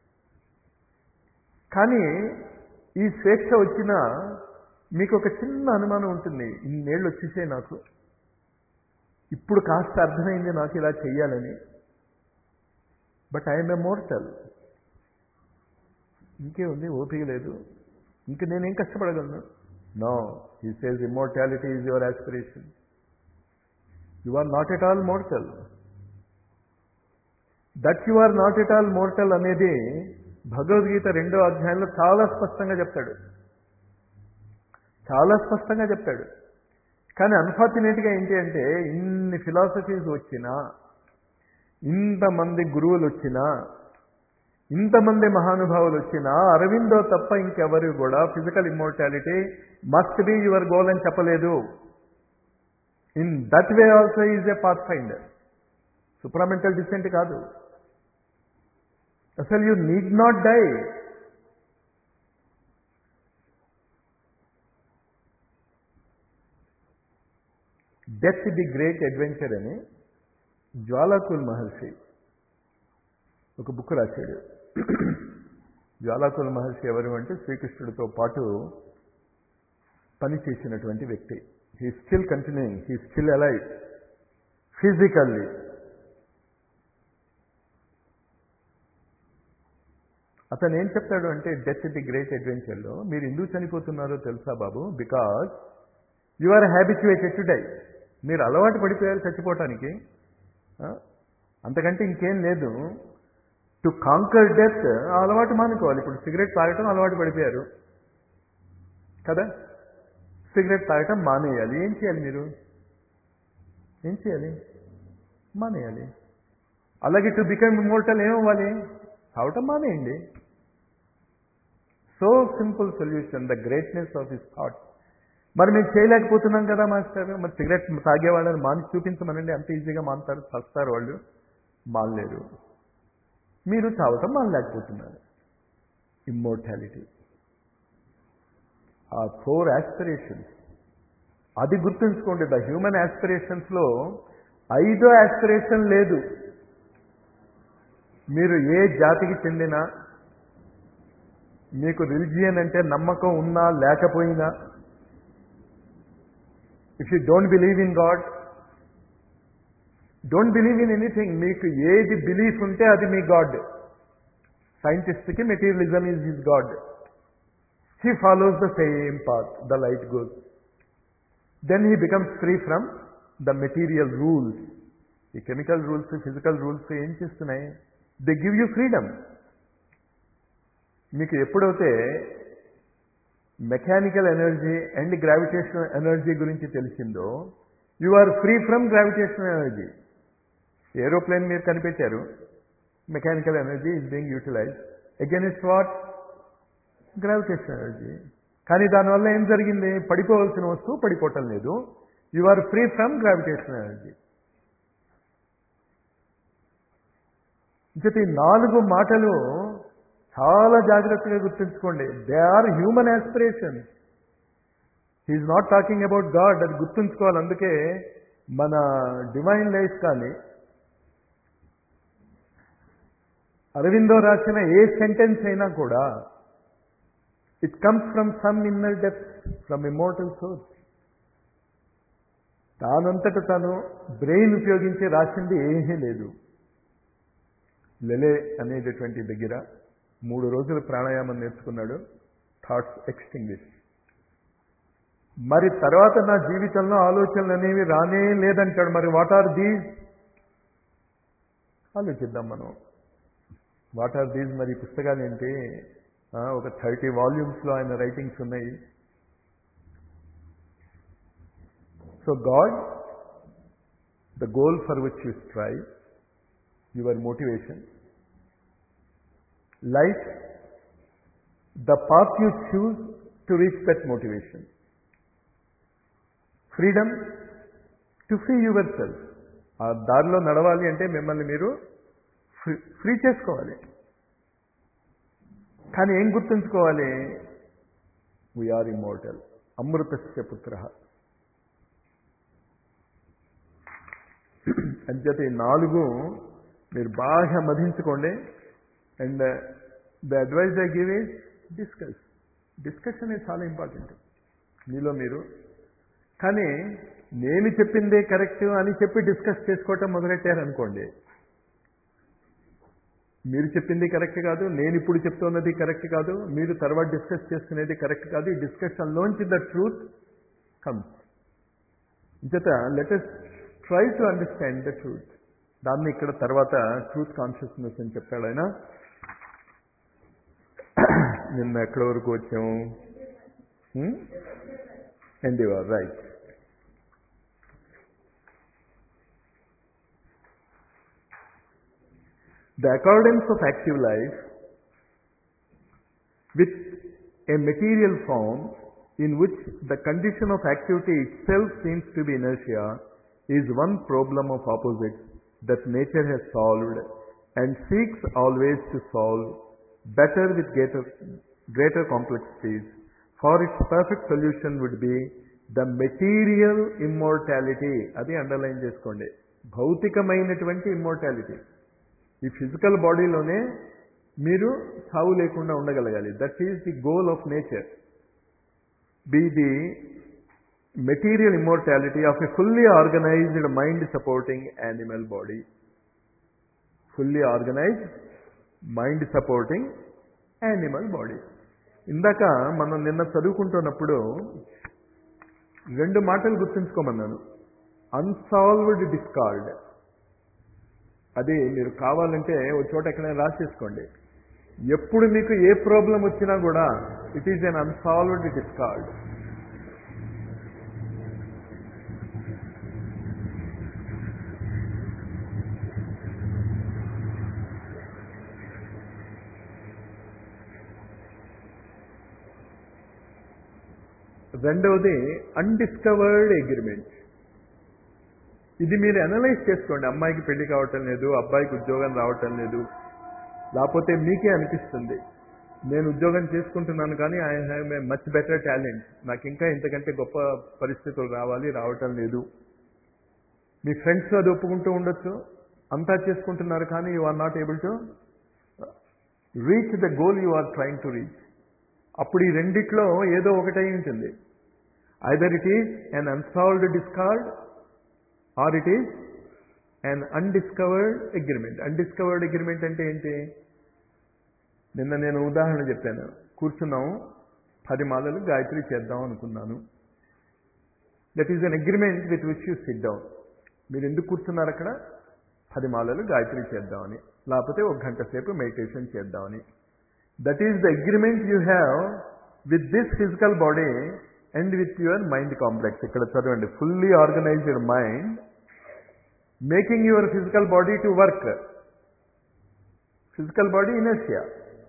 కానీ ఈ స్వేచ్ఛ వచ్చినా మీకు ఒక చిన్న అనుమానం ఉంటుంది ఇన్నేళ్ళు వచ్చేసే నాకు ఇప్పుడు కాస్త అర్థమైంది నాకు ఇలా చెయ్యాలని బట్ ఐఎమ్ ఎ మోర్టల్ ఇంకే ఉంది ఓపిక లేదు ఇంక నేనేం కష్టపడగలను no he says immortality is your aspiration you are not at all mortal that you are not at all mortal అనేది భగవద్గీత రెండో అధ్యాయంలో చాలా స్పష్టంగా చెప్తాడు చాలా స్పష్టంగా చెప్తాడు కానీ అన్ఫార్చునేట్గా ఏంటి అంటే ఇన్ని ఫిలాసఫీస్ వచ్చినా ఇంతమంది గురువులు వచ్చినా ఇంతమంది మహానుభావులు వచ్చినా అరవిందో తప్ప ఇంకెవరు కూడా physical immortality must be your goal అని చెప్పలేదు in that way also is a path finder supramental descent కాదు అసలు you need not die death the great adventure అని జ్వాలాకుల్ మహర్షి ఒక బుక్ రాశాడు జ్వాలాకుల మహర్షి ఎవరు అంటే శ్రీకృష్ణుడితో పాటు పనిచేసినటువంటి వ్యక్తి he still continuing he still alive physically అతను ఏం చెప్తాడు అంటే డెత్ ది గ్రేట్ అడ్వెంచర్లో మీరు ఎందుకు చనిపోతున్నారో తెలుసా బాబు because you are habituated to die మీరు అలవాటు పడిపోయారు చచ్చిపోవటానికి అంతకంటే ఇంకేం లేదు టు కాంకర్ డెత్ ఆ అలవాటు మానుకోవాలి ఇప్పుడు సిగరెట్ తాగటం అలవాటు పడిపోయారు కదా సిగరెట్ తాగటం మానేయాలి ఏం చేయాలి మీరు ఏం చేయాలి మానేయాలి అలాగే టు బికమ్ ఇమోర్టల్ ఏమవ్వాలి తాగటం మానేయండి so simple solution the greatness of his thought మరి మేము చేయలేకపోతున్నాం కదా మాస్టర్ మరి సిగరెట్ తాగేవాళ్ళని మాని చూపించమనండి అంత ఈజీగా మానుతారు చస్తారు వాళ్ళు మానలేరు మీరు చావటం మానలేకపోతున్నారు ఇమ్మోర్టాలిటీ ఆ ఫోర్ ఆస్పిరేషన్స్ అది గుర్తుంచుకోండి ద హ్యూమన్ ఆస్పిరేషన్స్లో ఐదో ఆస్పిరేషన్ లేదు మీరు ఏ జాతికి చెందినా మీకు రిలిజియన్ అంటే నమ్మకం ఉన్నా లేకపోయినా if you don't believe in God don't believe in anything మీకు ఏది బిలీఫ్ ఉంటే అది మీ గాడ్ సైంటిస్ట్కి materialism is his God he follows the same path the light goes then he becomes free from the material rules ఈ chemical rules physical rules ఏం చేస్తున్నాయి they give you freedom మీకు ఎప్పుడైతే mechanical energy and gravitational energy గురించి తెలిసిందో you are free from gravitational energy aeroplane మీరు కనిపెట్టారు mechanical energy is being utilize against what gravitational energy కానీ దానివల్ల ఏం జరిగింది పడిపోవలసిన వస్తువు పడిపోవటం లేదు you are free from gravitational energy ఈ నాలుగు మాటలు చాలా జాగ్రత్తగా గుర్తుంచుకోండి they are human aspiration he is not talking about God అది గుర్తుంచుకోవాలి అందుకే మన డివైన్ లైఫ్ కానీ అరవిందో రాసిన ఏ సెంటెన్స్ అయినా కూడా it comes from some inner depth from immortal source తానంతట తాను బ్రెయిన్ ఉపయోగించి రాసింది ఏమీ లేదు లెలే అనేటటువంటి దగ్గర మూడు రోజులు ప్రాణాయామం నేర్చుకున్నాడు థాట్స్ ఎక్స్టింగ్విష్ మరి తర్వాత నా జీవితంలో ఆలోచనలు అనేవి రానే లేదంటాడు మరి వాట్ ఆర్ దీస్ ఆలోచిద్దాం మనం వాట్ ఆర్ దీస్ మరి పుస్తకాలు ఏంటి ఒక థర్టీ వాల్యూమ్స్లో ఆయన రైటింగ్స్ ఉన్నాయి so God the goal for which you strive your motivation life the path you choose to reach that motivation freedom to free yourself ఆ దారిలో నడవాలి అంటే మిమ్మల్ని మీరు ఫ్రీ ఫ్రీ చేసుకోవాలి కానీ ఏం గుర్తుంచుకోవాలి వీఆర్ ఇమ్మోర్టల్ అమృతస్య పుత్ర అంచేత ఈ నాలుగు మీరు బాగా మధించుకోండి and the advise I give is discuss discussion అనేది చాలా ఇంపార్టెంట్ మీలో మీరు కానీ నేను చెప్పిందే కరెక్ట్ అని చెప్పి డిస్కస్ చేసుకోవటం మొదలెట్టారనుకోండి మీరు చెప్పింది కరెక్ట్ కాదు నేను ఇప్పుడు చెప్తున్నది కరెక్ట్ కాదు మీరు తర్వాత డిస్కస్ చేసుకునేది కరెక్ట్ కాదు ఈ డిస్కషన్లోంచి ద ట్రూత్ కమ్స్ ఇంచేత let's try to understand the truth దాన్ని ఇక్కడ తర్వాత ట్రూత్ కాన్షియస్నెస్ అని చెప్పాడు ఆయన నిన్న ఎక్కడి వరకు వచ్చాము endeavour right The accordance of active life with a material form in which the condition of activity itself seems to be inertia is one problem of opposites that nature has solved and seeks always to solve better with greater, greater complexities. For its perfect solution would be the material immortality. అది underline చేసుకోండి భౌతికమైనటువంటి immortality ఈ physical బాడీలోనే మీరు సావు లేకుండా ఉండగలగాలి that is the goal of nature be the material immortality of a fully organised mind supporting animal body fully organised mind supporting animal body ఇందాక మనం నిన్న చదువుకుంటున్నప్పుడు రెండు మాటలు గుర్తుంచుకోమన్నాను అన్సాల్వ్డ్ డిస్కార్డ్ అది మీరు కావాలంటే ఒక చోట ఎక్కడైనా రాసేసుకోండి ఎప్పుడు మీకు ఏ ప్రాబ్లం వచ్చినా కూడా it is an unsolved discord రెండవది అన్డిస్కవర్డ్ అగ్రిమెంట్ ఇది మీరు అనలైజ్ చేసుకోండి అమ్మాయికి పెళ్లి కావటం లేదు అబ్బాయికి ఉద్యోగం రావటం లేదు లేకపోతే మీకే అనిపిస్తుంది నేను ఉద్యోగం చేసుకుంటున్నాను కానీ I have a much better talent నాకు ఇంకా ఇంతకంటే గొప్ప పరిస్థితులు రావాలి రావటం లేదు మీ ఫ్రెండ్స్ అది ఒప్పుకుంటూ ఉండొచ్చు అంతా చేసుకుంటున్నారు కానీ you are not able to reach the goal you are trying to reach అప్పుడు ఈ రెండిట్లో ఏదో ఒకటై ఉంటుంది either it is an unsolved discord or it is and undiscovered agreement undiscovered agreement అంటే ఏంటి నిన్న నేను ఉదాహరణ చెప్పాను కూర్చున్నాము పది మాలలు గాయత్రి చేద్దాం అనుకున్నాను that is an agreement with which you sit down మీరు ఎందుకు కూర్చున్నారు అక్కడ పది మాలలు గాయత్రి చేద్దామని లేకపోతే ఒక గంట సేపు మెడిటేషన్ చేద్దామని that is the agreement you have with this physical body and with your mind complex ఇక్కడ చదవండి fully organised mind making your physical body to work physical body inertia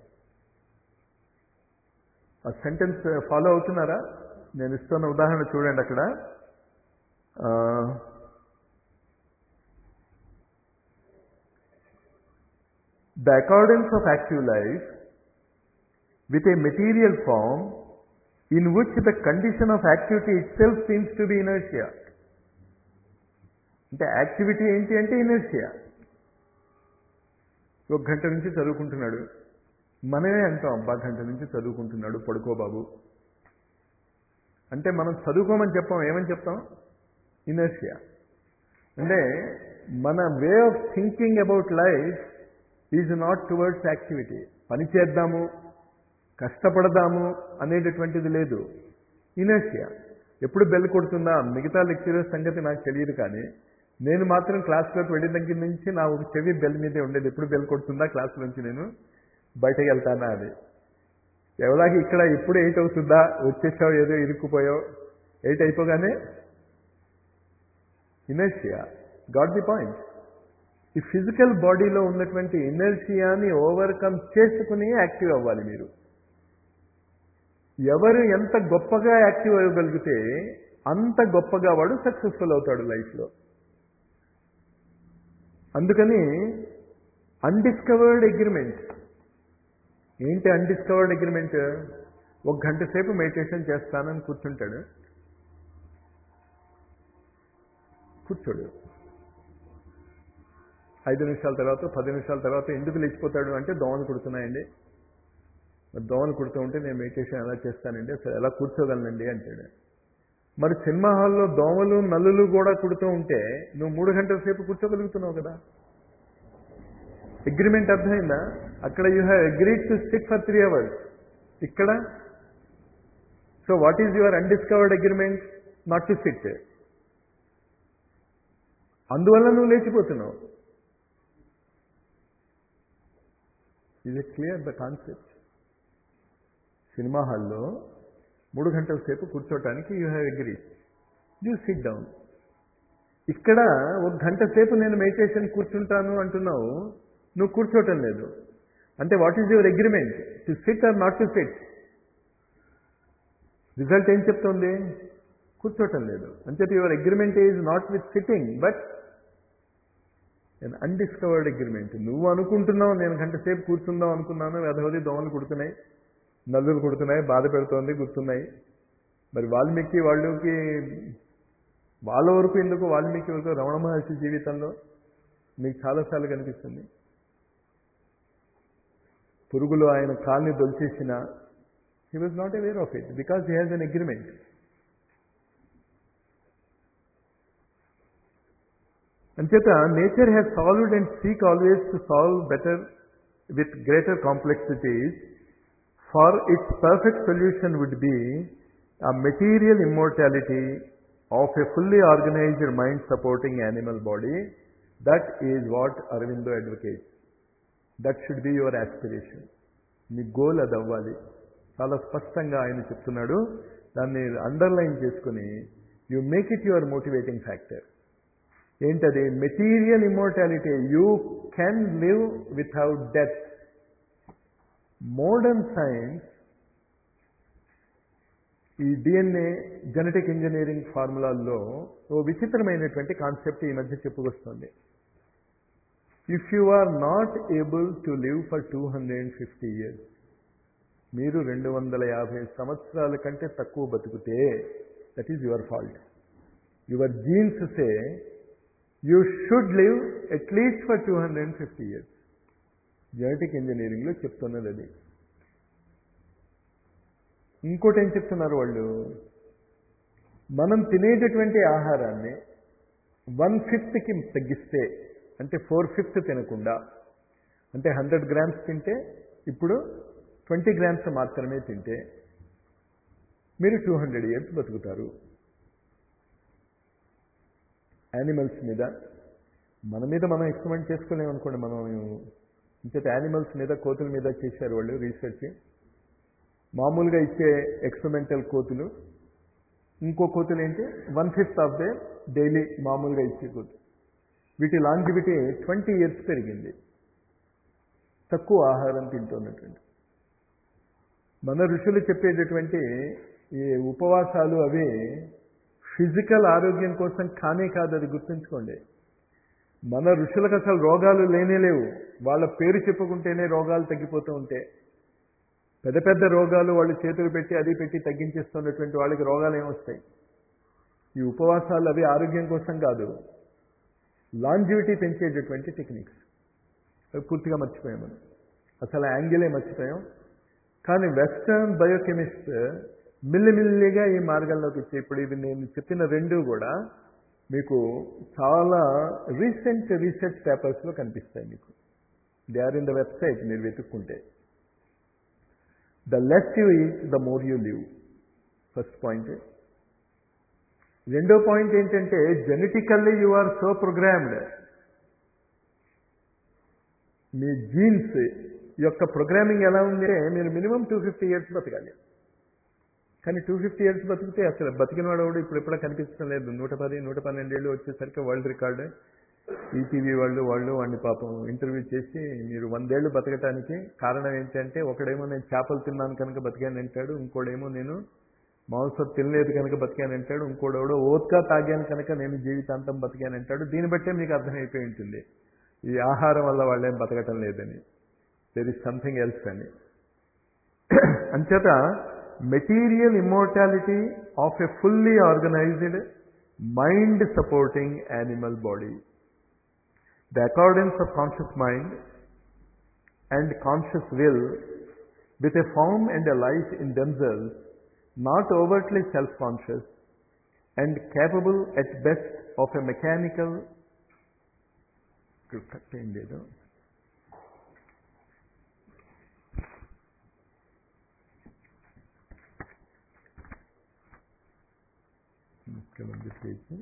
ఆ సెంటెన్స్ ఫాలో అవుతున్నారా నేను ఇస్తున్న ఉదాహరణ చూడండి అక్కడ the accordance of active life with a material form in which the condition of activity itself seems to be inertia. అంటే activity ఏంటి అంటే ఇనర్షియా ఒక గంట నుంచి చదువుకుంటున్నాడు మనమే అంటాం అబ్బా గంట నుంచి చదువుకుంటున్నాడు పడుకో బాబు అంటే మనం చదువుకోమని చెప్పాం ఏమని చెప్తాం ఇనర్షియా అంటే మన way of thinking about life is not towards activity పని చేద్దాము కష్టపడదాము అనేటటువంటిది లేదు ఇనర్షియా ఎప్పుడు బెల్ కొడుతుందా మిగతా లెక్చరర్స్ సంగతి నాకు తెలియదు కానీ నేను మాత్రం క్లాస్లోకి వెళ్ళిన దగ్గర నుంచి నా ఒక చెవి బెల్ మీదే ఉండేది ఎప్పుడు బెల్ కొడుతుందా క్లాస్ నుంచి నేను బయటకు వెళ్తానా అని ఎవలాగి ఇక్కడ ఎప్పుడు ఎయిట్ అవుతుందా వచ్చేసావు ఏదో ఇరుక్కుపోయావు ఎయిట్ అయిపోగానే ఇనర్షియా గాట్ ది పాయింట్ ఈ ఫిజికల్ బాడీలో ఉన్నటువంటి ఇనర్షియాని ఓవర్కమ్ చేసుకుని యాక్టివ్ అవ్వాలి మీరు ఎవరు ఎంత గొప్పగా యాక్టివ్ అవ్వగలిగితే అంత గొప్పగా వాడు సక్సెస్ఫుల్ అవుతాడు లైఫ్లో అందుకని అన్డిస్కవర్డ్ అగ్రిమెంట్ ఏంటి అన్డిస్కవర్డ్ అగ్రిమెంట్ ఒక గంట సేపు మెడిటేషన్ చేస్తానని కూర్చుంటాడు కూర్చోడు ఐదు నిమిషాల తర్వాత పది నిమిషాల తర్వాత ఎందుకు లేచిపోతాడు అంటే దోమలు కుడుతున్నాయండి మరి దోమలు కుడుతూ ఉంటే నేను మెడిటేషన్ ఎలా చేస్తానండి అసలు ఎలా కూర్చోగలనండి అంటాడు మరి సినిమా హాల్లో దోమలు నల్లులు కూడా కుడుతూ ఉంటే నువ్వు మూడు గంటల సేపు కూర్చోగలుగుతున్నావు కదా అగ్రిమెంట్ అర్థమైందా అక్కడ you have agreed to sit for three hours ఇక్కడ so what is your undiscovered agreement not to sit అందువల్ల నువ్వు లేచిపోతున్నావు ఇది క్లియర్ ద కాన్సెప్ట్ సినిమా హాల్లో మూడు గంటల సేపు కూర్చోటానికి you have agree you sit down ఇక్కడ ఒక గంట సేపు నేను మెడిటేషన్ కూర్చుంటాను అంటున్నావు నువ్వు కూర్చోటం లేదు అంటే what is your agreement to sit or not to sit result ఏం చెప్తోంది కూర్చోటం లేదు అంటే your agreement is not with sitting but నేను అన్డిస్కవర్డ్ అగ్రిమెంట్ నువ్వు అనుకుంటున్నావు నేను గంట సేపు కూర్చుందాం అనుకున్నాను వెధవది దోమలు కుడుతున్నాయి నల్లులు కుడుతున్నాయి బాధ పెడుతోంది గుర్తున్నాయి మరి వాల్మీకి వాళ్ళకి వాళ్ళ వరకు ఎందుకు వాల్మీకి వరకు రమణ మహర్షి జీవితంలో మీకు చాలాసార్లు కనిపిస్తుంది పురుగులు ఆయన కాల్ని దొల్చేసిన he was not aware of it because he has an agreement అంచేత nature has solved and seek always to solve better with greater complexities far its perfect solution would be a material immortality of a fully organised mind supporting animal body that is what Aurobindo advocate that should be your aspiration మీ goal అది అవ్వాలి చాలా స్పష్టంగా ఆయన చెప్తున్నాడు దాన్ని underline చేసుకుని you make it your motivating factor ఏంటది material immortality you can live without death modern science ఈ డిఎన్ఏ జెనెటిక్ ఇంజనీరింగ్ ఫార్ములాల్లో ఓ విచిత్రమైనటువంటి కాన్సెప్ట్ ఈ మధ్య చెప్పుకొస్తుంది if you are not able to live for two hundred and fifty years మీరు రెండు వందల యాభై సంవత్సరాల కంటే తక్కువ బతుకుతే that is your fault your genes say you should live at least for two hundred and fifty years genetic ఇంజనీరింగ్లో చెప్తున్నది అది ఇంకోటి ఏం చెప్తున్నారు వాళ్ళు మనం తినేటటువంటి ఆహారాన్ని వన్ ఫిఫ్త్కి తగ్గిస్తే అంటే ఫోర్ ఫిఫ్త్ తినకుండా అంటే హండ్రెడ్ గ్రామ్స్ తింటే ఇప్పుడు ట్వంటీ గ్రామ్స్ మాత్రమే తింటే మీరు టూ హండ్రెడ్ ఇయర్స్ బతుకుతారు యానిమల్స్ మీద మన మీద మనం ఎక్స్పెరిమెంట్ చేసుకోలేము అనుకోండి మనం ఇంకైతే యానిమల్స్ మీద కోతుల మీద చేశారు వాళ్ళు రీసెర్చ్ మామూలుగా ఇచ్చే ఎక్స్పెరిమెంటల్ కోతులు ఇంకో కోతులు ఏంటి one fifth of they daily మామూలుగా ఇచ్చే కోతులు వీటి లాంజివిటీ ట్వంటీ ఇయర్స్ పెరిగింది తక్కువ ఆహారం తింటున్నటువంటి మన ఋషులు చెప్పేటటువంటి ఈ ఉపవాసాలు అవి ఫిజికల్ ఆరోగ్యం కోసం కానే కాదు అది గుర్తుంచుకోండి మన ఋషులకు అసలు రోగాలు లేనే లేవు వాళ్ళ పేరు చెప్పుకుంటేనే రోగాలు తగ్గిపోతూ ఉంటే పెద్ద పెద్ద రోగాలు వాళ్ళు చేతులు పెట్టి అది పెట్టి తగ్గించేస్తున్నటువంటి వాళ్ళకి రోగాలు ఏమొస్తాయి ఈ ఉపవాసాలు అవి ఆరోగ్యం కోసం కాదు లాంజివిటీ పెంచేటటువంటి టెక్నిక్స్ అవి పూర్తిగా మర్చిపోయాం మనం అసలు యాంగిలే మర్చిపోయాం కానీ వెస్టర్న్ బయోకెమిస్ట్ మిల్లిమిల్లిగా ఈ మార్గంలోకి వచ్చి ఇప్పుడు ఇవి నేను చెప్పిన రెండు కూడా మీకు చాలా రీసెంట్ రీసెర్చ్ పేపర్స్లో కనిపిస్తాయి మీకు they are in the website మీరు వెతుక్కుంటే the less you eat the more you live first point రెండో పాయింట్ ఏంటంటే genetically you are so programmed మీ జీన్స్ యొక్క ప్రోగ్రామింగ్ ఎలా ఉంది మీరు మినిమం టూ ఫిఫ్టీ ఇయర్స్ బతకాలి కానీ టూ ఫిఫ్టీ ఇయర్స్ బతికితే అసలు బతికిన వాడు ఇప్పుడు ఎప్పుడో కనిపించడం లేదు నూట పది నూట పన్నెండేళ్ళు వచ్చేసరికి వరల్డ్ రికార్డు ఈటీవీ వాళ్ళు వాళ్ళు వాడిని పాపం ఇంటర్వ్యూ చేసి మీరు వందేళ్లు బతకటానికి కారణం ఏంటంటే ఒకడేమో నేను చేపలు తిన్నాను కనుక బతికానంటాడు ఇంకోడేమో నేను మాంసం తినలేదు కనుక బతికానంటాడు ఇంకోడెవడో ఓత్కా తాగాను కనుక నేను జీవితాంతం బతికానంటాడు దీన్ని బట్టే మీకు అర్థమైపోయి ఉంటుంది ఈ ఆహారం వల్ల వాళ్ళేం బతకటం లేదని దెర్ ఇస్ సంథింగ్ ఎల్స్ అని అంచేత material immortality of a fully organised mind supporting animal body the accordance of conscious mind and conscious will with a form and a life in themselves, not overtly self-conscious and capable at best of a mechanical cut ఏం లేదు ఇక్కడ ఉంది page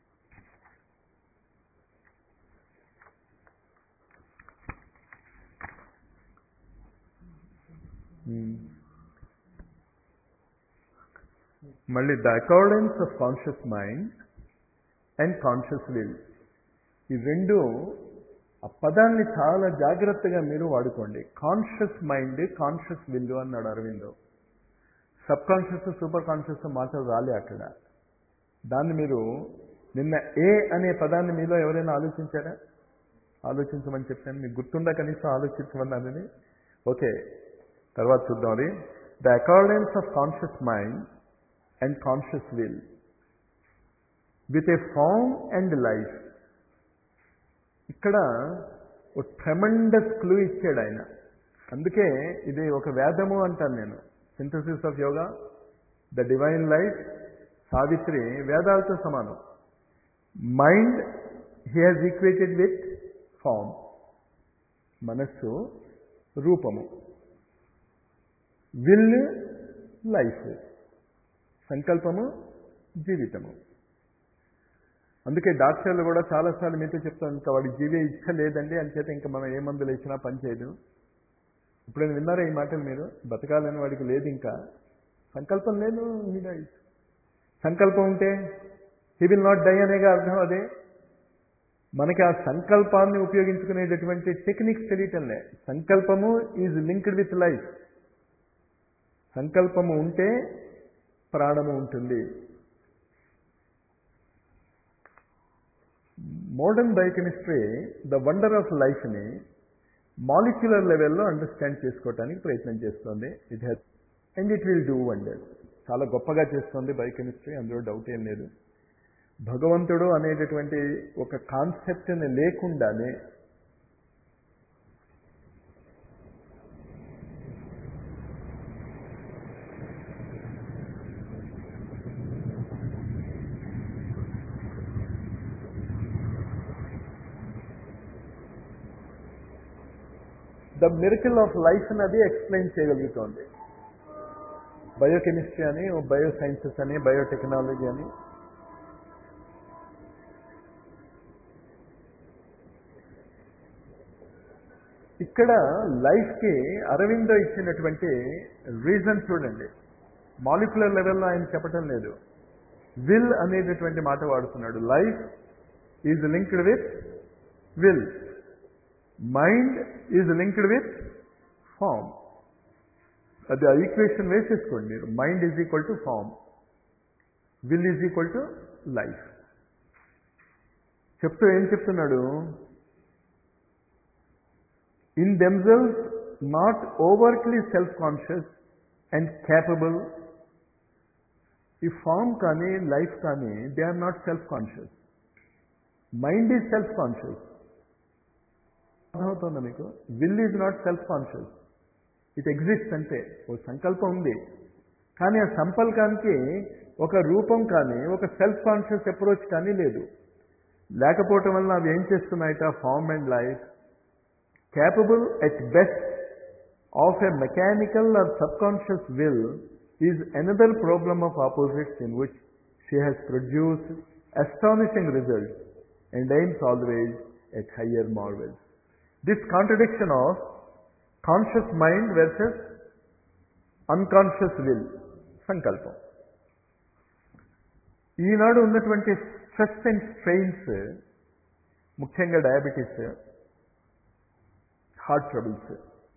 మళ్ళీ the accordance of conscious mind and conscious will ఈ రెండు ఆ పదాన్ని చాలా జాగ్రత్తగా మీరు వాడుకోండి కాన్షియస్ మైండ్ కాన్షియస్ విల్ అన్నాడు Aurobindo subconscious superconscious మాటలు రాలే అక్కడ దాన్ని మీరు నిన్న ఏ అనే పదాన్ని మీలో ఎవరైనా ఆలోచించారా ఆలోచించమని చెప్పాను మీకు గుర్తుందా కనీసం ఆలోచించమన్నానని ఓకే తర్వాత చూద్దాం అది the accordance of conscious mind and conscious will with a form and life ఇక్కడ ఒక ట్రెమండస్ క్లూ ఇచ్చాడు ఆయన అందుకే ఇది ఒక వేదము అంటాను నేను synthesis of yoga the divine life Savitri వేదాలతో సమానం mind he has equated with form మనస్సు రూపము విల్ లైఫ్ సంకల్పము జీవితము అందుకే డాక్టర్లు కూడా చాలాసార్లు మీతో చెప్తాను ఇంకా వాడికి జీవే ఇచ్చ లేదండి అంచేత ఇంకా మనం ఏ మందులు ఇచ్చినా పనిచేయదు ఇప్పుడైనా విన్నారా ఈ మాటలు మీరు బతకాలని వాడికి లేదు ఇంకా సంకల్పం లేదు హీ డైస్ సంకల్పం ఉంటే హీ విల్ నాట్ డై అనేగా అర్థం అదే మనకి ఆ సంకల్పాన్ని ఉపయోగించుకునేటటువంటి టెక్నిక్స్ తెలియటంలే సంకల్పము ఈజ్ లింక్డ్ విత్ లైఫ్ సంకల్పము ఉంటే ప్రాణము ఉంటుంది modern biochemistry the wonder of లైఫ్ని మాలిక్యులర్ లెవెల్లో అండర్స్టాండ్ చేసుకోవడానికి ప్రయత్నం చేస్తోంది it has and it will do wonder చాలా గొప్పగా చేస్తోంది బయోకెమిస్ట్రీ అందులో డౌట్ ఏం లేదు భగవంతుడు అనేటటువంటి ఒక కాన్సెప్ట్ని లేకుండానే ద మిరకల్ ఆఫ్ లైఫ్ అనేది ఎక్స్ప్లెయిన్ చేయగలుగుతోంది బయోకెమిస్ట్రీ అని బయో సైన్సెస్ అని బయోటెక్నాలజీ అని ఇక్కడ లైఫ్కి అరవిందో ఇచ్చినటువంటి రీజన్ చూడండి మాలిక్యులర్ లెవెల్లో ఆయన చెప్పటం లేదు విల్ అనేటటువంటి మాట వాడుతున్నాడు life is linked with will mind is linked with form అది ఆ ఈక్వేషన్ వేసేసుకోండి మీరు mind is equal to form will is equal to life చెప్తూ ఏం చెప్తున్నాడు in themselves not overtly self conscious and capable ఈ ఫామ్ కానీ లైఫ్ కానీ they are not self conscious mind is self conscious అర్థమవుతుందా మీకు will is not self conscious it exist అంటే ఓ సంకల్పం ఉంది కానీ ఆ సంకల్పానికి ఒక రూపం కానీ ఒక సెల్ఫ్ కాన్షియస్ అప్రోచ్ కానీ లేదు లేకపోవటం వల్ల అవి ఏం చేస్తున్నాయట form and life capable at best of a mechanical or subconscious will is another problem of opposites in which she has produced astonishing results and aims always at higher marvels. This contradiction of conscious mind versus unconscious will, సంకల్పం ఈనాడు ఉన్నటువంటి stress and strains ముఖ్యంగా diabetes heart troubles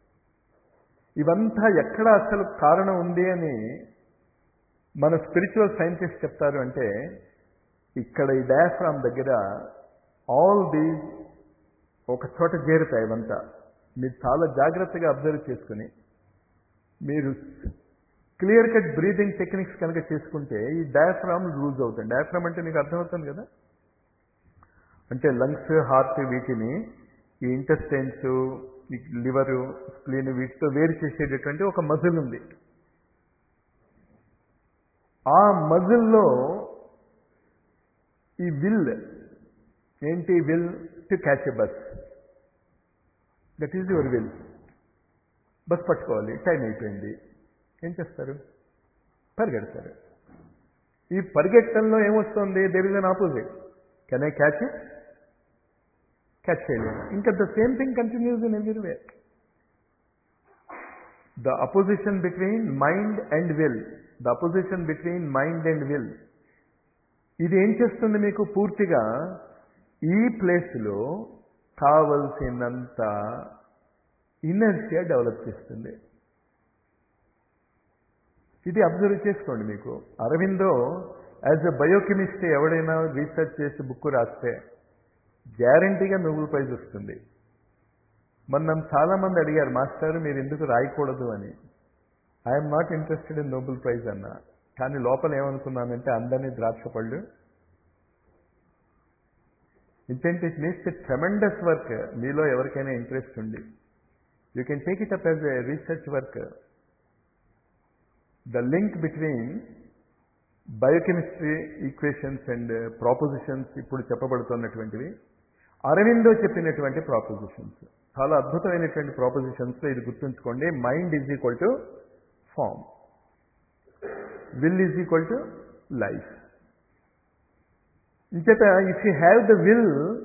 ఇవంతా ఎక్కడ అసలు కారణం ఉంది అని మన స్పిరిచువల్ సైంటిస్ట్ చెప్తారు అంటే ఇక్కడ ఈ డయాఫ్రామ్ దగ్గర ఆల్ దీస్ ఒక చోట చేరుతాయి ఇవంతా మీరు చాలా జాగ్రత్తగా అబ్జర్వ్ చేసుకుని మీరు క్లియర్ కట్ బ్రీతింగ్ టెక్నిక్స్ కనుక చేసుకుంటే ఈ డయాఫ్రామ్ లూజ్ అవుతుంది డయాఫ్రామ్ అంటే మీకు అర్థమవుతుంది కదా అంటే లంగ్స్ హార్ట్ వీటిని ఈ ఇంటెస్టైన్స్ ఈ లివరు స్ప్లీన్ వీటితో వేరు చేసేటటువంటి ఒక మజిల్ ఉంది ఆ మజిల్లో ఈ విల్ ఏంటి will to catch a bus that is your will bus పట్టుకోవాలి టైం అయిపోయింది ఏం చేస్తారు పరిగెడతారు ఈ పరిగెట్టడంలో ఏమొస్తుంది there is an opposite can I catch it catch చేయలేము ఇంకా the same thing continues in every way the opposition between mind and will the opposition between mind and will ఇది ఏం చేస్తుంది మీకు పూర్తిగా ఈ ప్లేస్లో కావలసినంత ఇనర్షియా డెవలప్ చేస్తుంది ఇది అబ్జర్వ్ చేసుకోండి మీకు అరవిందో యాజ్ ఎ బయోకెమిస్ట్ ఎవడైనా రీసెర్చ్ చేసి బుక్ రాస్తే గ్యారంటీగా నోబెల్ ప్రైజ్ వస్తుంది మరి నన్ను చాలామంది అడిగారు మాస్టర్ మీరు ఎందుకు రాయకూడదు అని I'm not interested in Nobel prize అన్న కానీ లోపల ఏమనుకున్నానంటే అందరినీ ద్రాక్ష పళ్ళు intent it means a tremendous work మీలో ఎవరికైనా ఇంట్రెస్ట్ ఉంది you can take it up as a research work the link between biochemistry equations and propositions ఇప్పుడు చెప్పబడుతున్నటువంటివి అరవిందో చెప్పినటువంటి ప్రాపోజిషన్స్ చాలా అద్భుతమైనటువంటి ప్రాపోజిషన్స్ ఇది గుర్తుంచుకోండి mind is equal to form will is equal to life ఇంచేత if you have the will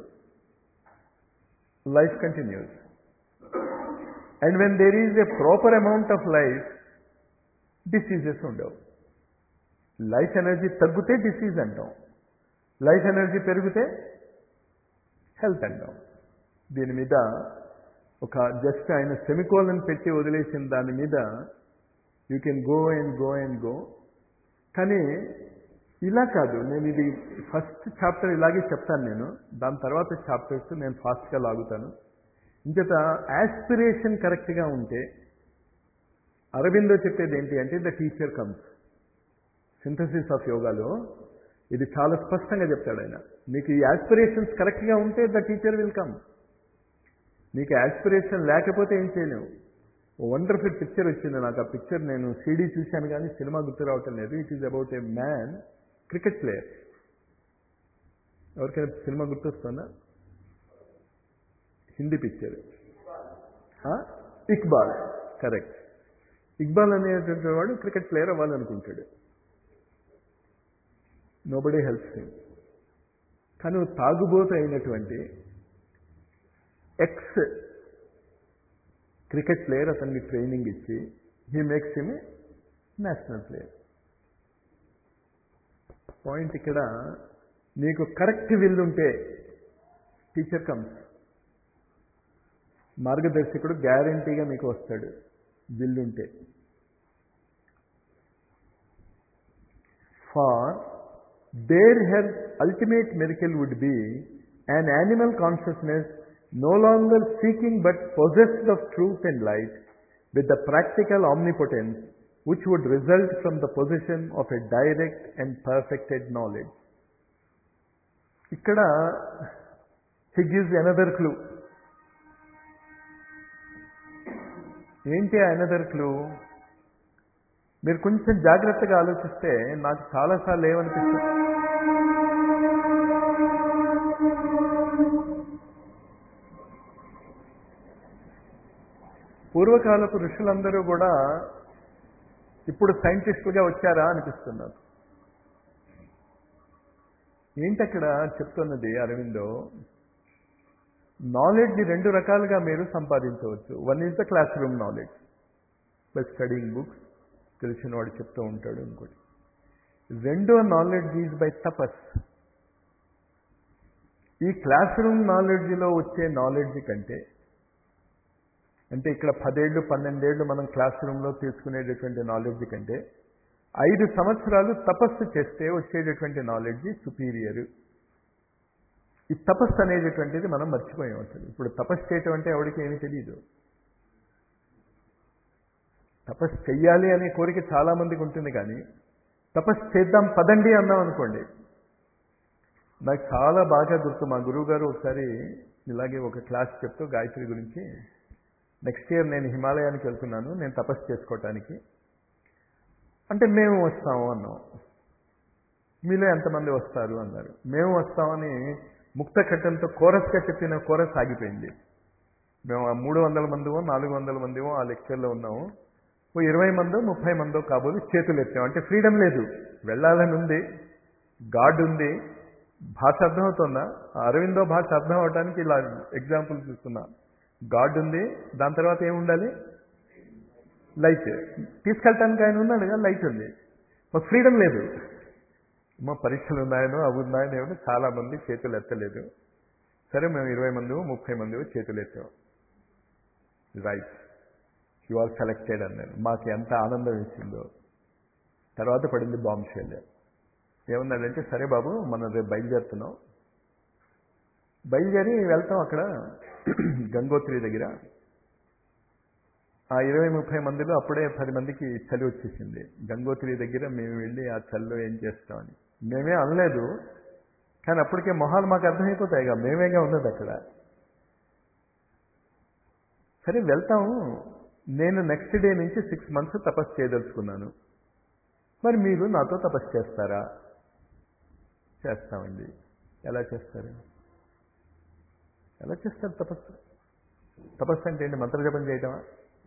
life continues and when there is a proper amount of life diseases ఉండవు life energy తగ్గితే డిసీజ్ అంటాం life energy పెరిగితే health అంటాం దీని మీద ఒక just ఆయన సెమికోలను పెట్టి వదిలేసిన దాని మీద you can go and go and go కానీ ఇలా కాదు నేను ఇది ఫస్ట్ చాప్టర్ ఇలాగే చెప్తాను నేను దాని తర్వాత చాప్టర్స్ నేను ఫాస్ట్గా లాగుతాను ఇంచేత యాస్పిరేషన్ కరెక్ట్గా ఉంటే అరవిందో చెప్పేది ఏంటి అంటే the teacher comes synthesis of యోగాలో ఇది చాలా స్పష్టంగా చెప్తాడు ఆయన మీకు ఈ యాస్పిరేషన్స్ కరెక్ట్గా ఉంటే ద టీచర్ విల్ కమ్ మీకు యాస్పిరేషన్ లేకపోతే ఏం చేయలేవు వండర్ఫుల్ పిక్చర్ వచ్చింది నాకు ఆ పిక్చర్ నేను సీడీ చూశాను కానీ సినిమా గుర్తు రావటం లేదు it is about a man cricket player ఎవరికైనా సినిమా గుర్తొస్తుందా హిందీ పిక్చర్ ఇక్బాల్ కరెక్ట్ ఇక్బాల్ అనేటువంటి వాడు క్రికెట్ ప్లేయర్ అవ్వాలనుకుంటాడు నోబడీ హెల్ప్స్ హిమ్ కానీ తాగుబోతు అయినటువంటి ఎక్స్ క్రికెట్ ప్లేయర్ అతనికి ట్రైనింగ్ ఇచ్చి he makes him national player point ఇక్కడ నీకు కరెక్ట్ విల్ ఉంటే టీచర్ కమ్స్ మార్గదర్శకుడు గ్యారంటీగా మీకు వస్తాడు విల్ ఉంటే for there her ultimate miracle would be an animal consciousness no longer seeking but possessed of truth and light with the practical omnipotence which would result from the possession of a direct and perfected knowledge. ఇక్కడ he gives another clue. ఏంటి another clue మీరు కొంచెం జాగ్రత్తగా ఆలోచిస్తే నాకు చాలాసార్లు ఏమనిపిస్తుంది పూర్వకాలపు ఋషులందరూ కూడా ఇప్పుడు సైంటిస్టులుగా వచ్చారా అనిపిస్తున్నారు ఏంటక్కడ చెప్తున్నది అరవిందో నాలెడ్జ్ రెండు రకాలుగా మీరు సంపాదించవచ్చు one is the classroom knowledge by studying books తెలిసిన వాడు చెప్తూ ఉంటాడు ఇంకోటి రెండో నాలెడ్జ్ ఈజ్ బై తపస్ ఈ క్లాస్ రూమ్ నాలెడ్జ్లో వచ్చే నాలెడ్జ్ కంటే అంటే ఇక్కడ పదేళ్ళు పన్నెండేళ్ళు మనం క్లాస్ రూమ్లో తీసుకునేటటువంటి నాలెడ్జ్ కంటే ఐదు సంవత్సరాలు తపస్సు చేస్తే వచ్చేటటువంటి నాలెడ్జ్ సుపీరియర్ ఈ తపస్సు అనేటటువంటిది మనం మర్చిపోయాం అసలు ఇప్పుడు తపస్సు చేయటం అంటే ఎవరికి ఏమీ తెలియదు తపస్సు చెయ్యాలి అనే కోరిక చాలా మందికి ఉంటుంది కానీ తపస్సు చేద్దాం పదండి అన్నాం అనుకోండి నాకు చాలా బాగా గుర్తు మా గురువు గారు ఒకసారి ఇలాగే ఒక క్లాస్ చెప్తూ గాయత్రి గురించి నెక్స్ట్ ఇయర్ నేను హిమాలయానికి వెళ్తున్నాను నేను తపస్సు చేసుకోవటానికి అంటే మేము వస్తాము అన్నాం మీలో ఎంతమంది వస్తారు అన్నారు మేము వస్తామని ముక్త కట్టంతో కోరస్గా చెప్పిన కోరస్ ఆగిపోయింది మేము ఆ మూడు వందల మందివో నాలుగు వందల మందివో ఆ లెక్చర్లో ఉన్నాము ఓ ఇరవై మందో ముప్పై మందో కాబోలు చేతులు ఎత్తాం అంటే ఫ్రీడమ్ లేదు వెళ్ళాలని ఉంది గాడ్ ఉంది భాష అర్థమవుతుందా అరవిందో భాష అర్థం అవడానికి ఇలా ఎగ్జాంపుల్ చూస్తున్నా గాడ్ ఉంది దాని తర్వాత ఏముండాలి లైట్ తీసుకెళ్ళటానికి ఆయన ఉన్నాడుగా లైట్ ఉంది మాకు ఫ్రీడమ్ లేదు మా పరీక్షలు ఉన్నాయనో అవి ఉన్నాయనో ఏమో చాలా మంది చేతులు ఎత్తలేదు సరే మేము ఇరవై మంది ముప్పై మంది చేతులు ఎత్తాం రైట్ యు ఆర్ సెలెక్టెడ్ అన్నారు మాకు ఎంత ఆనందం వేసిందో తర్వాత పడింది బాంబ్ షెల్ ఏమన్నాడంటే సరే బాబు మనం రేపు బయలుదేరుతున్నాం బయలుదేరి వెళ్తాం అక్కడ గంగోత్రి దగ్గర ఆ ఇరవై ముప్పై మందిలో అప్పుడే పది మందికి చలి వచ్చేసింది గంగోత్రి దగ్గర మేము వెళ్ళి ఆ చలిలో ఏం చేస్తామని మేమే అనలేదు కానీ అప్పటికే మొహాలు మాకు అర్థమైపోతాయిగా మేమేగా ఉన్నది అక్కడ సరే వెళ్తాము నేను నెక్స్ట్ డే నుంచి సిక్స్ మంత్స్ తపస్సు చేయదలుచుకున్నాను మరి మీరు నాతో తపస్సు చేస్తారా చేస్తామండి ఎలా చేస్తారు ఎలా చేస్తారు తపస్సు తపస్సు అంటే ఏంటి మంత్రజపం చేయటమా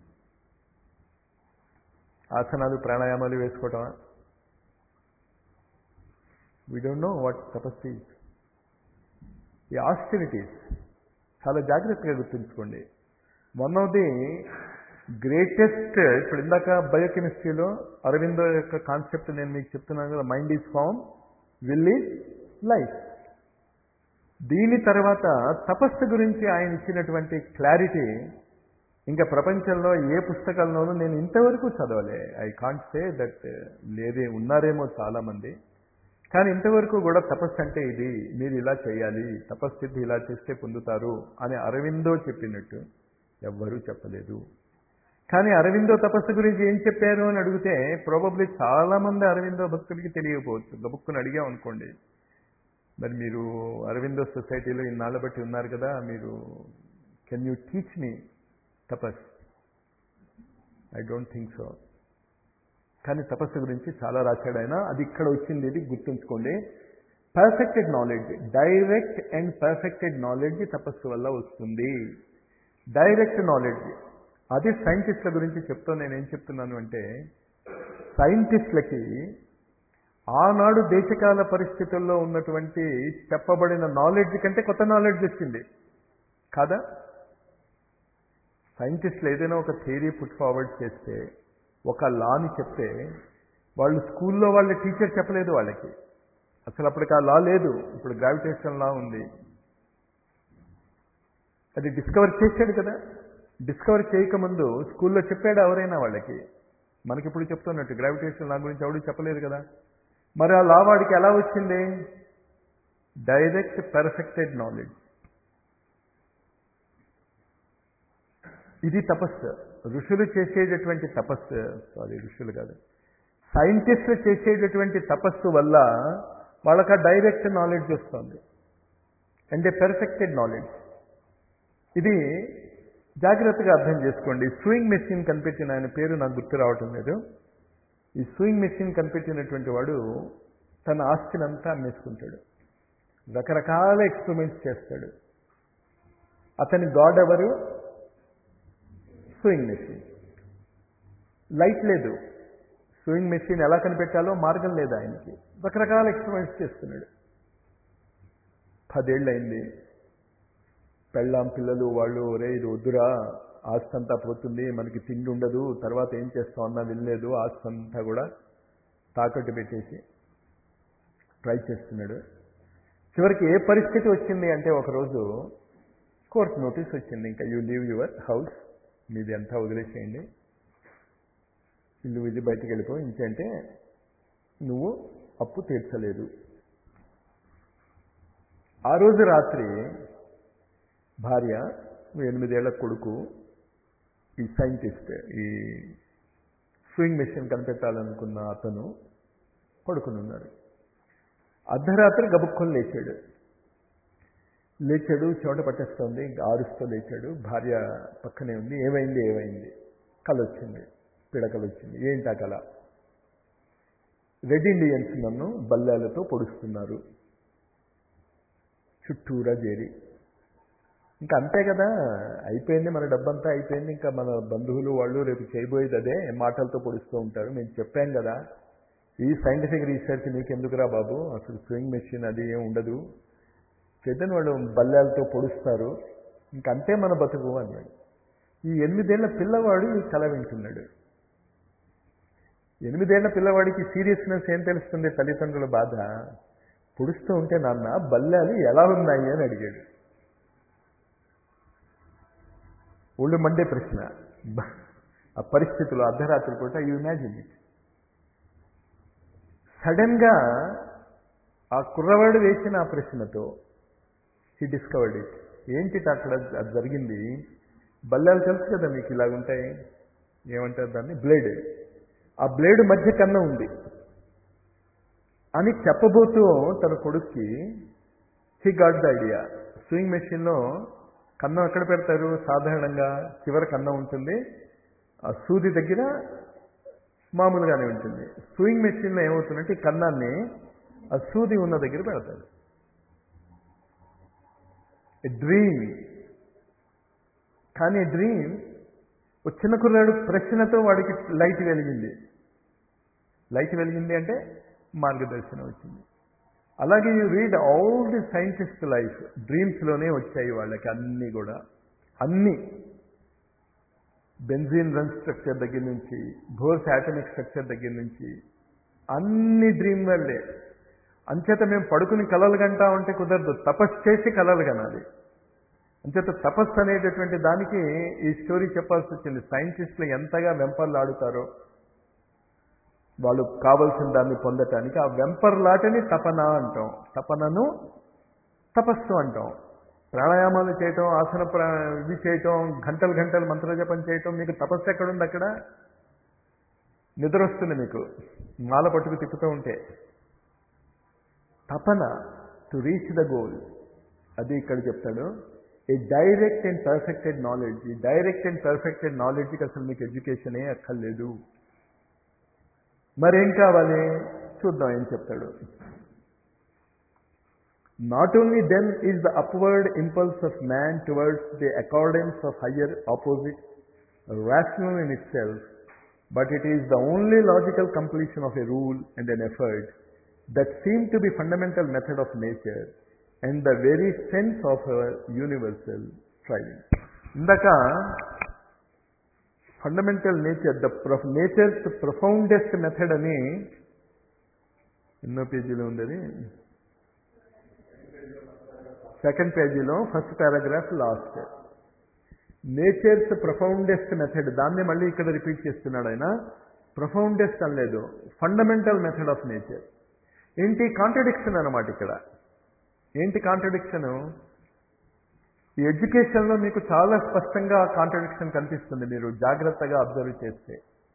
ఆసనాలు ప్రాణాయామాలు వేసుకోవటమా వీ డోంట్ నో వాట్ తపస్సు ఈజ్ ఈ ఆస్టిరిటీస్ చాలా జాగ్రత్తగా గుర్తుంచుకోండి వన్ ఆఫ్ ది గ్రేటెస్ట్ ఇప్పుడు ఇందాక బయోకెమిస్ట్రీలో అరవిందో యొక్క కాన్సెప్ట్ నేను మీకు చెప్తున్నాను కదా mind is form will is life దీని తర్వాత తపస్సు గురించి ఆయన ఇచ్చినటువంటి క్లారిటీ ఇంకా ప్రపంచంలో ఏ పుస్తకాల్లోనూ నేను ఇంతవరకు చదవలే ఐ కాంట్ సే దట్ లేదే ఉన్నారేమో చాలామంది కానీ ఇంతవరకు కూడా తపస్సు అంటే ఇది మీరు ఇలా చేయాలి తపస్థితి ఇలా చేస్తే పొందుతారు అని అరవిందో చెప్పినట్టు ఎవ్వరూ చెప్పలేదు కానీ అరవిందో తపస్సు గురించి ఏం చెప్పారు అని అడిగితే ప్రాబబ్లీ చాలామంది అరవిందో భక్తులకి తెలియకపోవచ్చు గబుక్కుని అడిగాం అనుకోండి మరి మీరు అరవిందో సొసైటీలో ఇన్నాళ్ళ బట్టి ఉన్నారు కదా మీరు can you teach me tapas I don't think so కానీ తపస్సు గురించి చాలా రాశాడు ఆయన అది ఇక్కడ వచ్చింది ఇది గుర్తుంచుకోండి perfected knowledge direct and perfected knowledge తపస్సు వల్ల వస్తుంది డైరెక్ట్ నాలెడ్జ్ అది సైంటిస్టుల గురించి చెప్తూ నేనేం చెప్తున్నాను అంటే సైంటిస్టులకి ఆనాడు దేశకాల పరిస్థితుల్లో ఉన్నటువంటి చెప్పబడిన నాలెడ్జ్ కంటే కొత్త నాలెడ్జ్ వచ్చింది కాదా సైంటిస్టులు ఏదైనా ఒక థియరీ పుట్ ఫార్వర్డ్ చేస్తే ఒక లాని చెప్తే వాళ్ళు స్కూల్లో వాళ్ళ టీచర్ చెప్పలేదు వాళ్ళకి అసలు అప్పటికి ఆ లా లేదు ఇప్పుడు గ్రావిటేషన్ లా ఉంది అది డిస్కవర్ చేశాడు కదా డిస్కవర్ చేయకముందు స్కూల్లో చెప్పాడు ఎవరైనా వాళ్ళకి మనకిప్పుడు చెప్తున్నట్టు గ్రావిటేషన్ లా గురించి ఎవడు చెప్పలేదు కదా మరి ఆ లా వాడికి ఎలా వచ్చింది డైరెక్ట్ పర్ఫెక్టెడ్ నాలెడ్జ్ ఇది తపస్సు ఋషులు చేసేటటువంటి తపస్సు సారీ ఋషులు కాదు సైంటిస్టులు చేసేటటువంటి తపస్సు వల్ల వాళ్ళకి ఆ డైరెక్ట్ నాలెడ్జ్ వస్తుంది అండ్ ఏ పెర్ఫెక్టెడ్ నాలెడ్జ్ ఇది జాగ్రత్తగా అర్థం చేసుకోండి స్వింగ్ మెషిన్ కనిపెట్టిన ఆయన పేరు నాకు గుర్తు రావటం లేదు ఈ స్వింగ్ మెషిన్ కనిపెట్టినటువంటి వాడు తన ఆస్తిని అంతా అమ్మేసుకుంటాడు రకరకాల ఎక్స్పెరిమెంట్స్ చేస్తాడు అతని గాడ్ ఎవరు సూయింగ్ మెషిన్ లైట్ లేదు సూయింగ్ మెషిన్ ఎలా కనిపెట్టాలో మార్గం లేదు ఆయనకి రకరకాల ఎక్స్పెరిమెంట్స్ చేస్తున్నాడు పదేళ్ళు అయింది పెళ్ళాం పిల్లలు వాళ్ళు ఒరే ఇది వద్దురా ఆస్తి అంతా పోతుంది మనకి తిండి ఉండదు తర్వాత ఏం చేస్తాం అన్నా వినలేదు ఆస్తి అంతా కూడా తాకట్టు పెట్టేసి ట్రై చేస్తున్నాడు చివరికి ఏ పరిస్థితి వచ్చింది అంటే ఒకరోజు కోర్టు నోటీస్ వచ్చింది ఇంకా యూ లీవ్ యువర్ హౌస్ మీది అంతా వదిలేసేయండి ఇల్లు విధి బయటికి వెళ్ళిపో ఇంకంటే నువ్వు అప్పు తీర్చలేదు ఆ రోజు రాత్రి భార్య ఎనిమిదేళ్ల కొడుకు ఈ సైంటిస్ట్ ఈ స్వింగ్ మెషిన్ కనిపెట్టాలనుకున్న అతను పడుకుని ఉన్నారు అర్ధరాత్రి గబుక్కొని లేచాడు లేచాడు చెమట పట్టేస్తోంది ఇంకా ఆరుస్తూ లేచాడు భార్య పక్కనే ఉంది ఏమైంది ఏమైంది కళ వచ్చింది పిడకలు వచ్చింది ఏంటా కళ రెడ్ ఇండియన్స్ నన్ను బల్లాలతో పొడుస్తున్నారు చుట్టూరా చేరి ఇంకా అంతే కదా అయిపోయింది మన డబ్బంతా అయిపోయింది ఇంకా మన బంధువులు వాళ్ళు రేపు చేయబోయేది అదే మాటలతో పొడుస్తూ ఉంటారు మేము చెప్పాం కదా ఈ సైంటిఫిక్ రీసెర్చ్ నీకెందుకురా బాబు అసలు స్వింగ్ మెషిన్ అది ఏం ఉండదు చైతన్య వాళ్ళు బల్లాలతో పొడుస్తారు ఇంకా అంతే మన బతుకు అన్నాడు ఈ ఎనిమిదేళ్ల పిల్లవాడు ఈ కళ వింటున్నాడు ఎనిమిదేళ్ల పిల్లవాడికి సీరియస్నెస్ ఏం తెలుస్తుంది తల్లిదండ్రుల బాధ పొడుస్తూ ఉంటే నాన్న బల్లాలు ఎలా ఉన్నాయి అని అడిగాడు ఒళ్ళు మండే ప్రశ్న ఆ పరిస్థితులు అర్ధరాత్రి పూట యూ ఇమాజిన్ ఇట్ సడన్గా ఆ కుర్రవాడు వేసిన ఆ ప్రశ్నతో హీ డిస్కవర్డ్ ఇట్ ఏంటి అక్కడ అది జరిగింది బల్లాలు తెలుసు కదా మీకు ఇలాగుంటాయి ఏమంటారు దాన్ని బ్లేడ్ ఆ బ్లేడ్ మధ్య కన్నం ఉంది అని చెప్పబోతూ తన కొడుక్కి he got the idea sewing మెషిన్లో కన్నం ఎక్కడ పెడతారు సాధారణంగా చివరి కన్నం ఉంటుంది ఆ సూది దగ్గర మామూలుగానే ఉంటుంది స్వింగ్ మెషిన్లో ఏమవుతుందంటే ఈ కన్నాన్ని ఆ సూది ఉన్న దగ్గర పెడతాడు డ్రీమ్ కానీ డ్రీమ్ చిన్న కుర్రాడు ప్రశ్నతో వాడికి లైట్ వెలిగింది లైట్ వెలిగింది అంటే మార్గదర్శనం వచ్చింది అలాగే you read all the scientist life డ్రీమ్స్లోనే వచ్చాయి వాళ్ళకి అన్నీ కూడా అన్నీ బెంజిన్ రన్ స్ట్రక్చర్ దగ్గర నుంచి బోర్స్ యాటమిక్ స్ట్రక్చర్ దగ్గర నుంచి అన్ని డ్రీమ్ వల్లే అంచేత మేము పడుకుని కలలు కంటా ఉంటే కుదరదు తపస్సు చేసి కలలు కనాలి అంచేత తపస్సు అనేటటువంటి దానికి ఈ స్టోరీ చెప్పాల్సి వచ్చింది సైంటిస్టులు ఎంతగా వెంపర్లాడుతారో వాళ్ళు కావలసిన దాన్ని పొందటానికి ఆ వెంపర్లాటని తపన అంటాం తపనను తపస్సు అంటాం ప్రాణాయామాలు చేయటం ఆసన ప్రా ఇవి చేయటం గంటలు గంటలు మంత్రజపం చేయటం మీకు తపస్సు ఎక్కడుంది అక్కడ నిద్ర వస్తుంది మీకు మాల పట్టుకు తిప్పుతూ ఉంటే తపన టు రీచ్ ద గోల్ అది ఇక్కడ చెప్తాడు a direct and perfected knowledge ఈ డైరెక్ట్ అండ్ పర్ఫెక్టెడ్ నాలెడ్జ్కి అసలు మీకు ఎడ్యుకేషనే అక్కర్లేదు మరేం కావాలి చూద్దాం ఏం చెప్తాడు Not only then is the upward impulse of man towards the accordance of higher opposite rational in itself, but it is the only logical completion of a rule and an effort that seem to be fundamental method of nature and the very sense of our universal striving. ఇందాక fundamental nature the nature's profoundest method అని ఎన్నో పేజీలో ఉంది అది second పేజీలో first paragraph last nature's profoundest method దాన్ని మళ్ళీ ఇక్కడ రిపీట్ చేస్తున్నాడు ఆయన ప్రొఫౌండెస్ట్ అనలేదు ఫండమెంటల్ మెథడ్ ఆఫ్ నేచర్ ఏంటి కాంట్రడిక్షన్ అనమాట ఇక్కడ ఏంటి కాంట్రడిక్షన్ ఈ ఎడ్యుకేషన్లో మీకు చాలా స్పష్టంగా కాంట్రడిక్షన్ కనిపిస్తుంది మీరు జాగ్రత్తగా అబ్జర్వ్ చేస్తే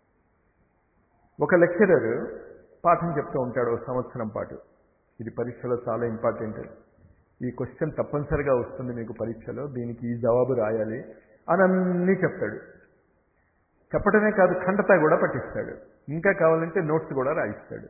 ఒక లెక్చరర్ పాఠం చెప్తూ ఉంటాడు ఒక సంవత్సరం పాటు ఇది పరీక్షలో చాలా ఇంపార్టెంట్ ఈ క్వశ్చన్ తప్పనిసరిగా వస్తుంది మీకు పరీక్షలో దీనికి ఈ జవాబు రాయాలి అని అన్నీ చెప్తాడు చెప్పడమే కాదు ఖండత కూడా పట్టిస్తాడు ఇంకా కావాలంటే నోట్స్ కూడా రాయిస్తాడు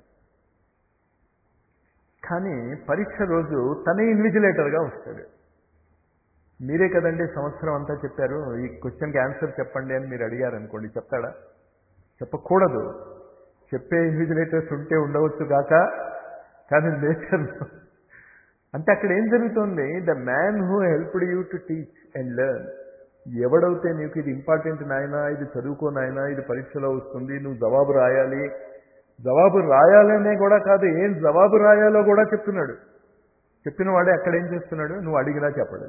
కానీ పరీక్ష రోజు తనే ఇన్విజిలేటర్గా వస్తాడు మీరే కదండి సంవత్సరం అంతా చెప్పారు ఈ క్వశ్చన్కి ఆన్సర్ చెప్పండి అని మీరు అడిగారు అనుకోండి చెప్తాడా చెప్పకూడదు చెప్పే ఇన్విజిలేటర్స్ ఉంటే ఉండవచ్చు కాక కానీ నేచర్ అంటే అక్కడ ఏం జరుగుతుంది the man who helped you to teach and learn ఎవడైతే నీకు ఇది ఇంపార్టెంట్ నాయనా ఇది చదువుకో నాయనా ఇది పరీక్షలో వస్తుంది నువ్వు జవాబు రాయాలి జవాబు రాయాలనే కూడా కాదు ఏం జవాబు రాయాలో కూడా చెప్తున్నాడు చెప్పిన వాడే అక్కడ ఏం చేస్తున్నాడు నువ్వు అడిగినా చెప్పడు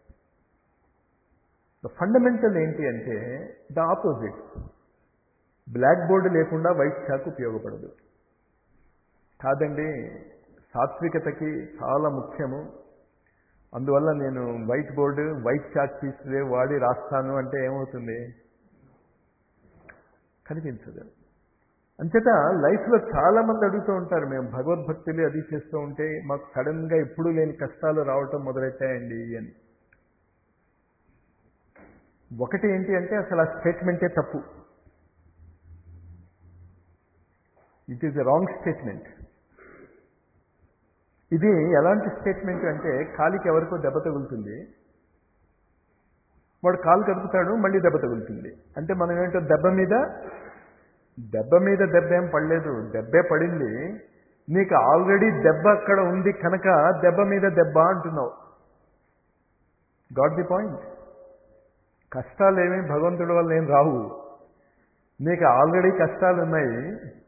ద ఫండమెంటల్ ఏంటి అంటే ద ఆపోజిట్ బ్లాక్ బోర్డు లేకుండా వైట్ చాక్ ఉపయోగపడదు కాదండి సాత్వికతకి చాలా ముఖ్యము అందువల్ల నేను వైట్ బోర్డు వైట్ చాక్ తీసుకునే వాడి రాస్తాను అంటే ఏమవుతుంది కనిపించదు అంచేత లైఫ్లో చాలా మంది అడుగుతూ ఉంటారు మేము భగవద్భక్తులు అది చేస్తూ ఉంటే మాకు సడన్గా ఎప్పుడూ లేని కష్టాలు రావటం మొదలెట్టాయండి అని ఒకటి ఏంటి అంటే అసలు ఆ స్టేట్మెంటే తప్పు it is a wrong statement ఇది ఎలాంటి స్టేట్మెంట్ అంటే కాలికి ఎవరికో దెబ్బ తగులుతుంది వాడు కాలు కదుపుతాడు మళ్ళీ దెబ్బ తగులుతుంది అంటే మనం ఏంటో దెబ్బ మీద దెబ్బ మీద దెబ్బ ఏం పడలేదు దెబ్బే పడింది నీకు ఆల్రెడీ దెబ్బ అక్కడ ఉంది కనుక దెబ్బ మీద దెబ్బ అంటున్నావు గాట్ ది పాయింట్ కష్టాలు ఏమీ భగవంతుడి వల్ల ఏం రావు నీకు ఆల్రెడీ కష్టాలు ఉన్నాయి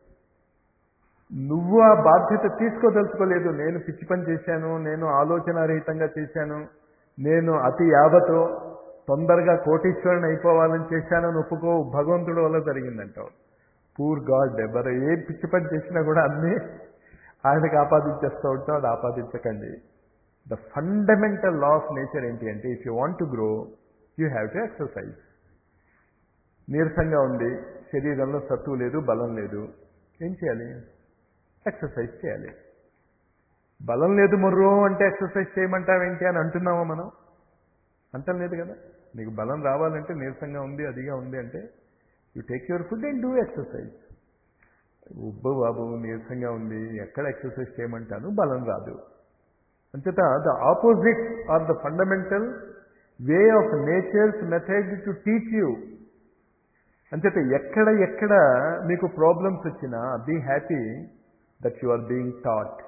నువ్వు ఆ బాధ్యత తీసుకోదలుచుకోలేదు నేను పిచ్చి పని చేశాను నేను ఆలోచనారహితంగా చేశాను నేను అతి యావతో తొందరగా కోటీశ్వరుని అయిపోవాలని చేశానని ఒప్పుకో భగవంతుడి వల్ల జరిగిందంటావు పూర్ గాడ్ ఎవరు ఏ పిచ్చి పని చేసినా కూడా అన్నీ ఆయనకు ఆపాదించేస్తూ ఉంటాం అది ఆపాదించకండి the fundamental law of nature ఏంటి అంటే if you want to grow you have to exercise నీరసంగా ఉంది శరీరంలో సత్తువు లేదు బలం లేదు ఏం చేయాలి ఎక్సర్సైజ్ చేయాలి బలం లేదు మొర్రో అంటే ఎక్సర్సైజ్ చేయమంటావేంటి అని అంటున్నామా మనం అంటం లేదు కదా నీకు బలం రావాలంటే నీరసంగా ఉంది అదిగా ఉంది అంటే you take your food and do exercise ఉబ్బు బాబు నీరసంగా ఉంది ఎక్కడ ఎక్సర్సైజ్ చేయమంటాను బలం రాదు అంచేత the opposite are the fundamental way of nature's method to teach you అంచేత ఎక్కడ ఎక్కడ మీకు ప్రాబ్లమ్స్ వచ్చినా be happy that you are being taught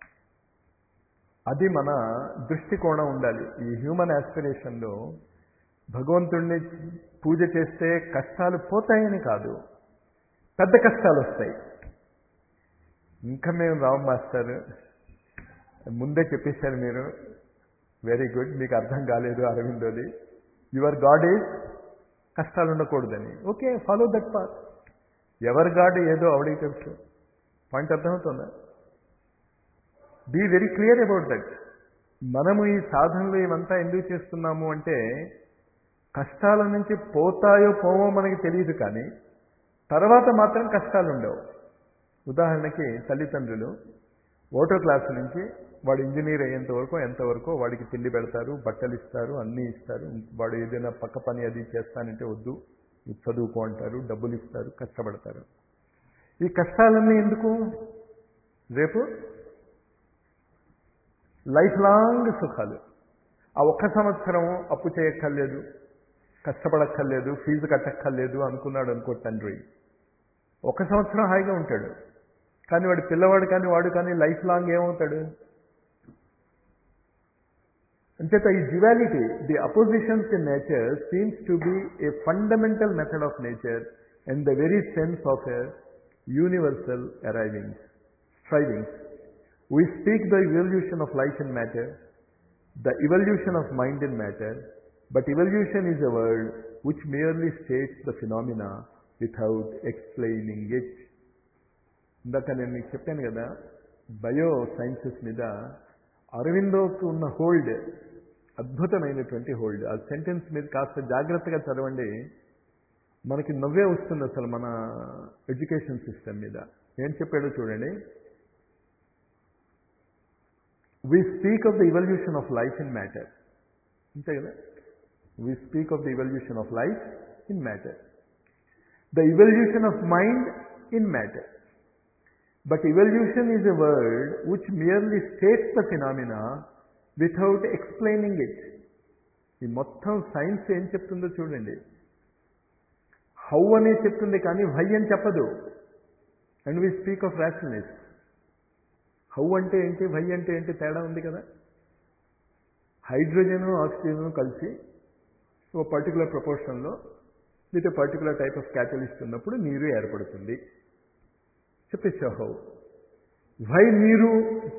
అది మన దృష్టికోణం ఉండాలి ఈ హ్యూమన్ ఆస్పిరేషన్లో భగవంతుణ్ణి పూజ చేస్తే కష్టాలు పోతాయని కాదు పెద్ద కష్టాలు వస్తాయి ఇంకా మేము రావు మాస్టర్ ముందే చెప్పేశారు మీరు వెరీ గుడ్ మీకు అర్థం కాలేదు అరవిందోది యువర్ గాడ్ ఈజ్ కష్టాలు ఉండకూడదని ఓకే ఫాలో దట్ పాత్ ఎవరి గాడ్ ఏదో అవడికి తెలుసు పాయింట్ అర్థమవుతుందా be very clear about that మనము ఈ సాధనలు ఇవంతా ఎందుకు చేస్తున్నాము అంటే కష్టాల నుంచి పోతాయో పోవో మనకి తెలియదు కానీ తర్వాత మాత్రం కష్టాలు ఉండవు ఉదాహరణకి తల్లిదండ్రులు ఓటో క్లాస్ నుంచి వాడు ఇంజనీర్ అయ్యేంత వరకు ఎంతవరకు వాడికి తిండి పెడతారు బట్టలు ఇస్తారు అన్నీ ఇస్తారు వాడు ఏదైనా పక్క పని అది చేస్తానంటే వద్దు చదువుకో అంటారు డబ్బులు ఇస్తారు కష్టపడతారు ఈ కష్టాలన్నీ ఎందుకు రేపు లైఫ్ లాంగ్ సుఖాలు ఆ ఒక్క సంవత్సరం అప్పు చేయక్కర్లేదు కష్టపడక్కర్లేదు ఫీజు కట్టక్కర్లేదు అనుకున్నాడు అనుకో తండ్రి ఒక సంవత్సరం హాయిగా ఉంటాడు కానీ వాడి పిల్లవాడు కానీ వాడు కానీ లైఫ్ లాంగ్ ఏమవుతాడు అంచేత ఈ duality the oppositions in nature seems to be a fundamental method of nature and the very sense of a universal arrivings strivings We speak the evolution of life in matter, the evolution of mind in matter, but evolution is a word which merely states the phenomena without explaining it. ఇందాక నేను మీకు చెప్పాను కదా bio sciences మీద అరవిందోకి ఉన్న hold అద్భుతమైనటువంటి hold ఆ sentence మీద కాస్త జాగ్రత్తగా చదవండి మనకి నవ్వే వస్తుంది అసలు మన ఎడ్యుకేషన్ సిస్టమ్ మీద ఏం చెప్పాడో చూడండి we speak of the evolution of life in matter. అంతే కదా we speak of the evolution of life in matter. The evolution of mind in matter. But evolution is a word which merely states the phenomena without explaining it. ఈ మొత్తం science ఏం చెప్తుందో చూడండి how అనే చెప్తుంది కానీ వై అని చెప్పదు and we speak of rationalist how అంటే ఏంటి వై అంటే ఏంటి తేడా ఉంది కదా హైడ్రోజన్ ఆక్సిజన్ కలిసి ఓ పర్టికులర్ ప్రపోర్షన్లో with a particular type of catalyst ఉన్నప్పుడు నీరు ఏర్పడుతుంది చెప్పేసా హౌ వై నీరు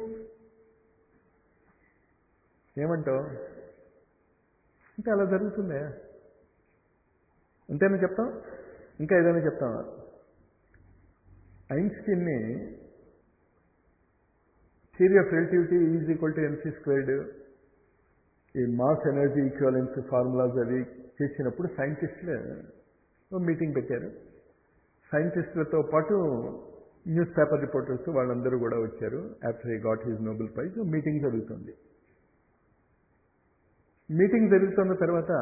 ఏమంటావు అంటే అలా జరుగుతుందే అంతేనా చెప్తాం ఇంకా ఏదైనా చెప్తామా ఐన్స్టీన్ని theory of relativity is equal to MC squared ఈ మాస్ ఎనర్జీ ఈక్వలెన్స్ ఫార్ములాస్ అవి చేసినప్పుడు సైంటిస్టులు మీటింగ్ పెట్టారు సైంటిస్టులతో పాటు న్యూస్ పేపర్ రిపోర్టర్స్ వాళ్ళందరూ కూడా వచ్చారు after he got his Nobel prize meeting జరుగుతుంది మీటింగ్ జరుగుతున్న తర్వాత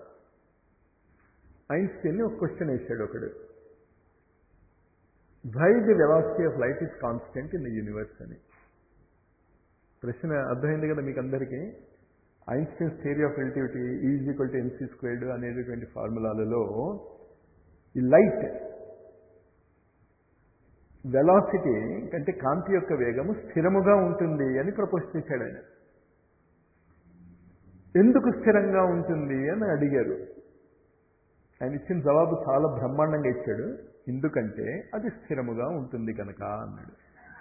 ఐన్స్టీన్ని ఒక క్వశ్చన్ వేశాడు ఒకడు why the velocity of light is constant in the universe అని ప్రశ్న అర్థమైంది కదా మీకు అందరికీ Einstein's theory of relativity is equal to MC squared అనేటటువంటి ఫార్ములాలలో ఈ లైట్ వెలాసిటీ అంటే కాంతి యొక్క వేగము స్థిరముగా ఉంటుంది అని ప్రపోజ్ చేశాడు ఆయన ఎందుకు స్థిరంగా ఉంటుంది అని అడిగారు ఆయన ఇచ్చిన జవాబు చాలా బ్రహ్మాండంగా ఇచ్చాడు ఎందుకంటే అది స్థిరముగా ఉంటుంది కనుక అన్నాడు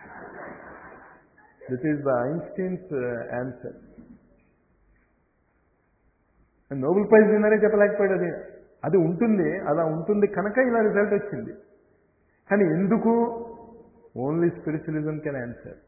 this is the Einstein's answer Nobel prize విన్నరే చెప్పలేకపోయాడు అది అది ఉంటుంది అలా ఉంటుంది కనుక ఇలా రిజల్ట్ వచ్చింది కానీ ఎందుకు only spiritualism can answer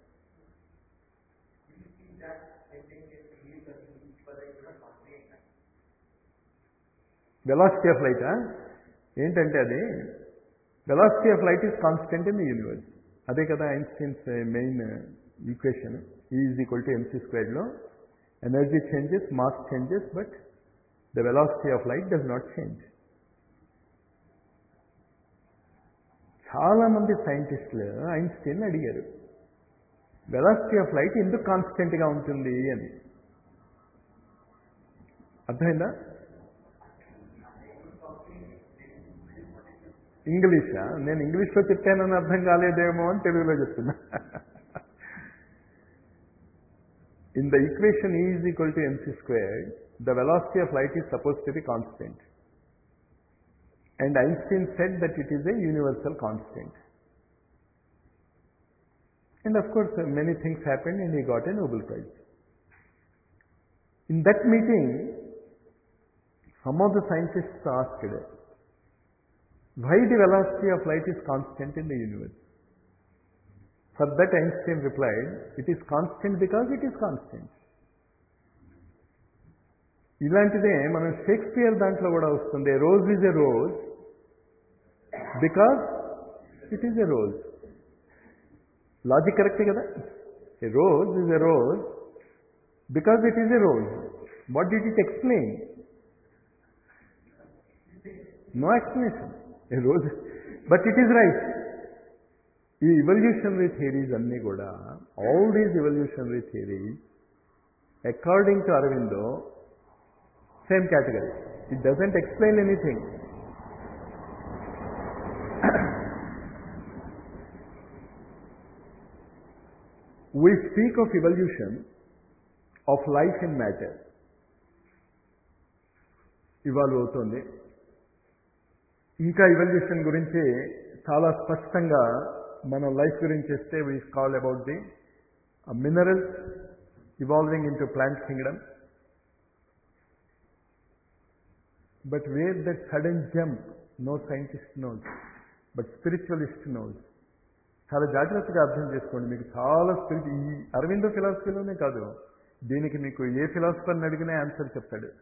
velocity of light ఏంటంటే అది velocity of light is constant in the universe అదే కదా Einstein's main equation is equal to MC స్క్వేర్లో energy changes mass changes but the velocity of light does not change చాలామంది సైంటిస్టులు Einstein అడిగారు velocity of light ఎందుకు కాన్స్టెంట్గా ఉంటుంది అని అర్థమైందా ఇంగ్లీషా నేను ఇంగ్లీష్లో చెప్పానని అర్థం కాలేదేమో అని తెలుగులో చెప్తున్నా in the equation is equal to MC square the velocity of light is suppose to be constant and Einstein said that it is a universal constant and of course many things happened and he got a Nobel prize in that meeting some of the scientists asked why the velocity of light is constant in the universe. For that Einstein replied, it is constant because it is constant. ఇలాంటిదే మనం Shakespeare దాంట్లో కూడా వస్తుంది rose is a rose because it is a rose logic కరెక్టే కదా a rose is a rose because it is a rose what did it explain no explanation a rose but it is right ఈ evolutionary theories అన్నీ కూడా all these evolutionary theories according to Aurobindo same category it doesn't explain anything we speak of evolution of life in matter evolve అవుతుంది ఇంకా evolution గురించి చాలా స్పష్టంగా మన life గురించి ఇస్తే we call about the minerals evolving into plant kingdom but where that sudden jump no scientist knows but spiritualist knows చాలా జాగ్రత్తగా అర్థం చేసుకోండి మీకు చాలా స్పిరిచు ఈ అరవిందో ఫిలాసఫీలోనే కాదు దీనికి మీకు ఏ ఫిలాసఫర్ని అడిగినా ఆన్సర్ చెప్తాడు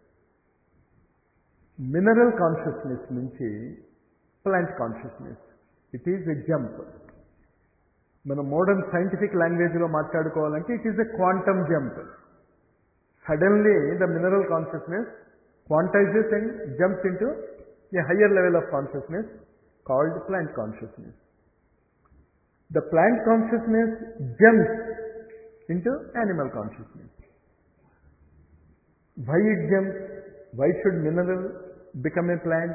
మినరల్ కాన్షియస్నెస్ నుంచి plant consciousness it is a jump మన మోడర్న్ సైంటిఫిక్ లాంగ్వేజ్లో మాట్లాడుకోవాలంటే it is a quantum jump suddenly the mineral consciousness quantizes and jumps into a higher level of consciousness called plant consciousness the plant consciousness jumps into animal consciousness. Why it jumps? Why should mineral become a plant?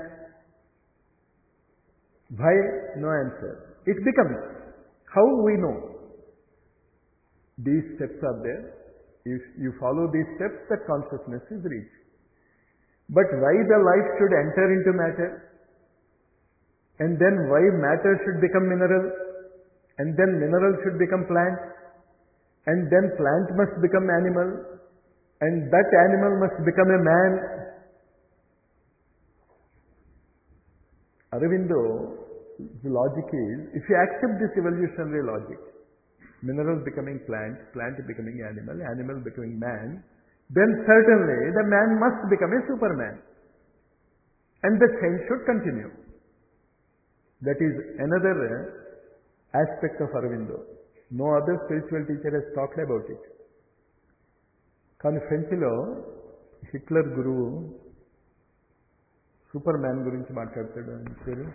Why? No answer. It becomes. How we know? These steps are there. If you follow these steps, that consciousness is reached. But why the life should enter into matter? And then why matter should become mineral? And then mineral should become plant? And then plant must become animal? And that animal must become a man? Aravindo, the logic is, if you accept this evolutionary logic, mineral becoming plant, plant becoming animal, animal becoming man, then certainly the man must become a superman. And the change should continue. That is another aspect of Aravindo. No other spiritual teacher has talked about it. కానీ ఫ్రెంచ్లో Hitler గురువు super man గురించి మాట్లాడతాడు ఆయన పేరు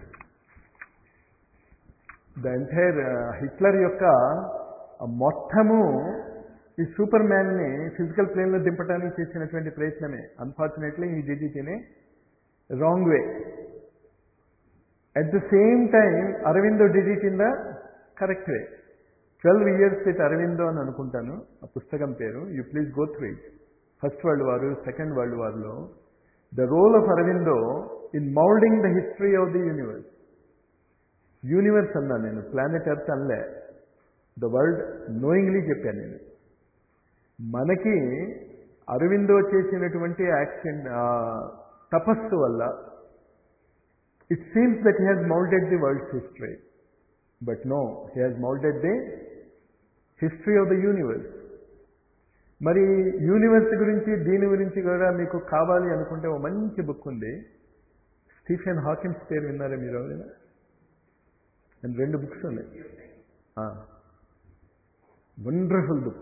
the entire Hitler యొక్క మొత్తము ఈ సూపర్ మ్యాన్ని ఫిజికల్ ప్లేన్లో దింపడానికి చేసినటువంటి ప్రయత్నమే unfortunately he did it in a wrong way at the same time Aurobindo did it in the correct way twelve years with Aurobindo అని అనుకుంటాను ఆ పుస్తకం పేరు you please go through it first world war second world వార్లో the role of Aurobindo in moulding the history of the universe universe అన్నా నేను planet earth అనలే the world knowingly చెప్పాను నేను మనకి అరవిందో చేసినటువంటి యాక్షన్ తపస్సు వల్ల it seems that he has moulded the world's history but no he has moulded the history of the universe మరి యూనివర్స్ గురించి దీని గురించి కూడా మీకు కావాలి అనుకుంటే ఓ మంచి బుక్ ఉంది స్టీఫెన్ హాకిన్స్ పేరు విన్నారా మీరు ఎవరైనా అండ్ రెండు బుక్స్ ఉన్నాయి వండర్ఫుల్ బుక్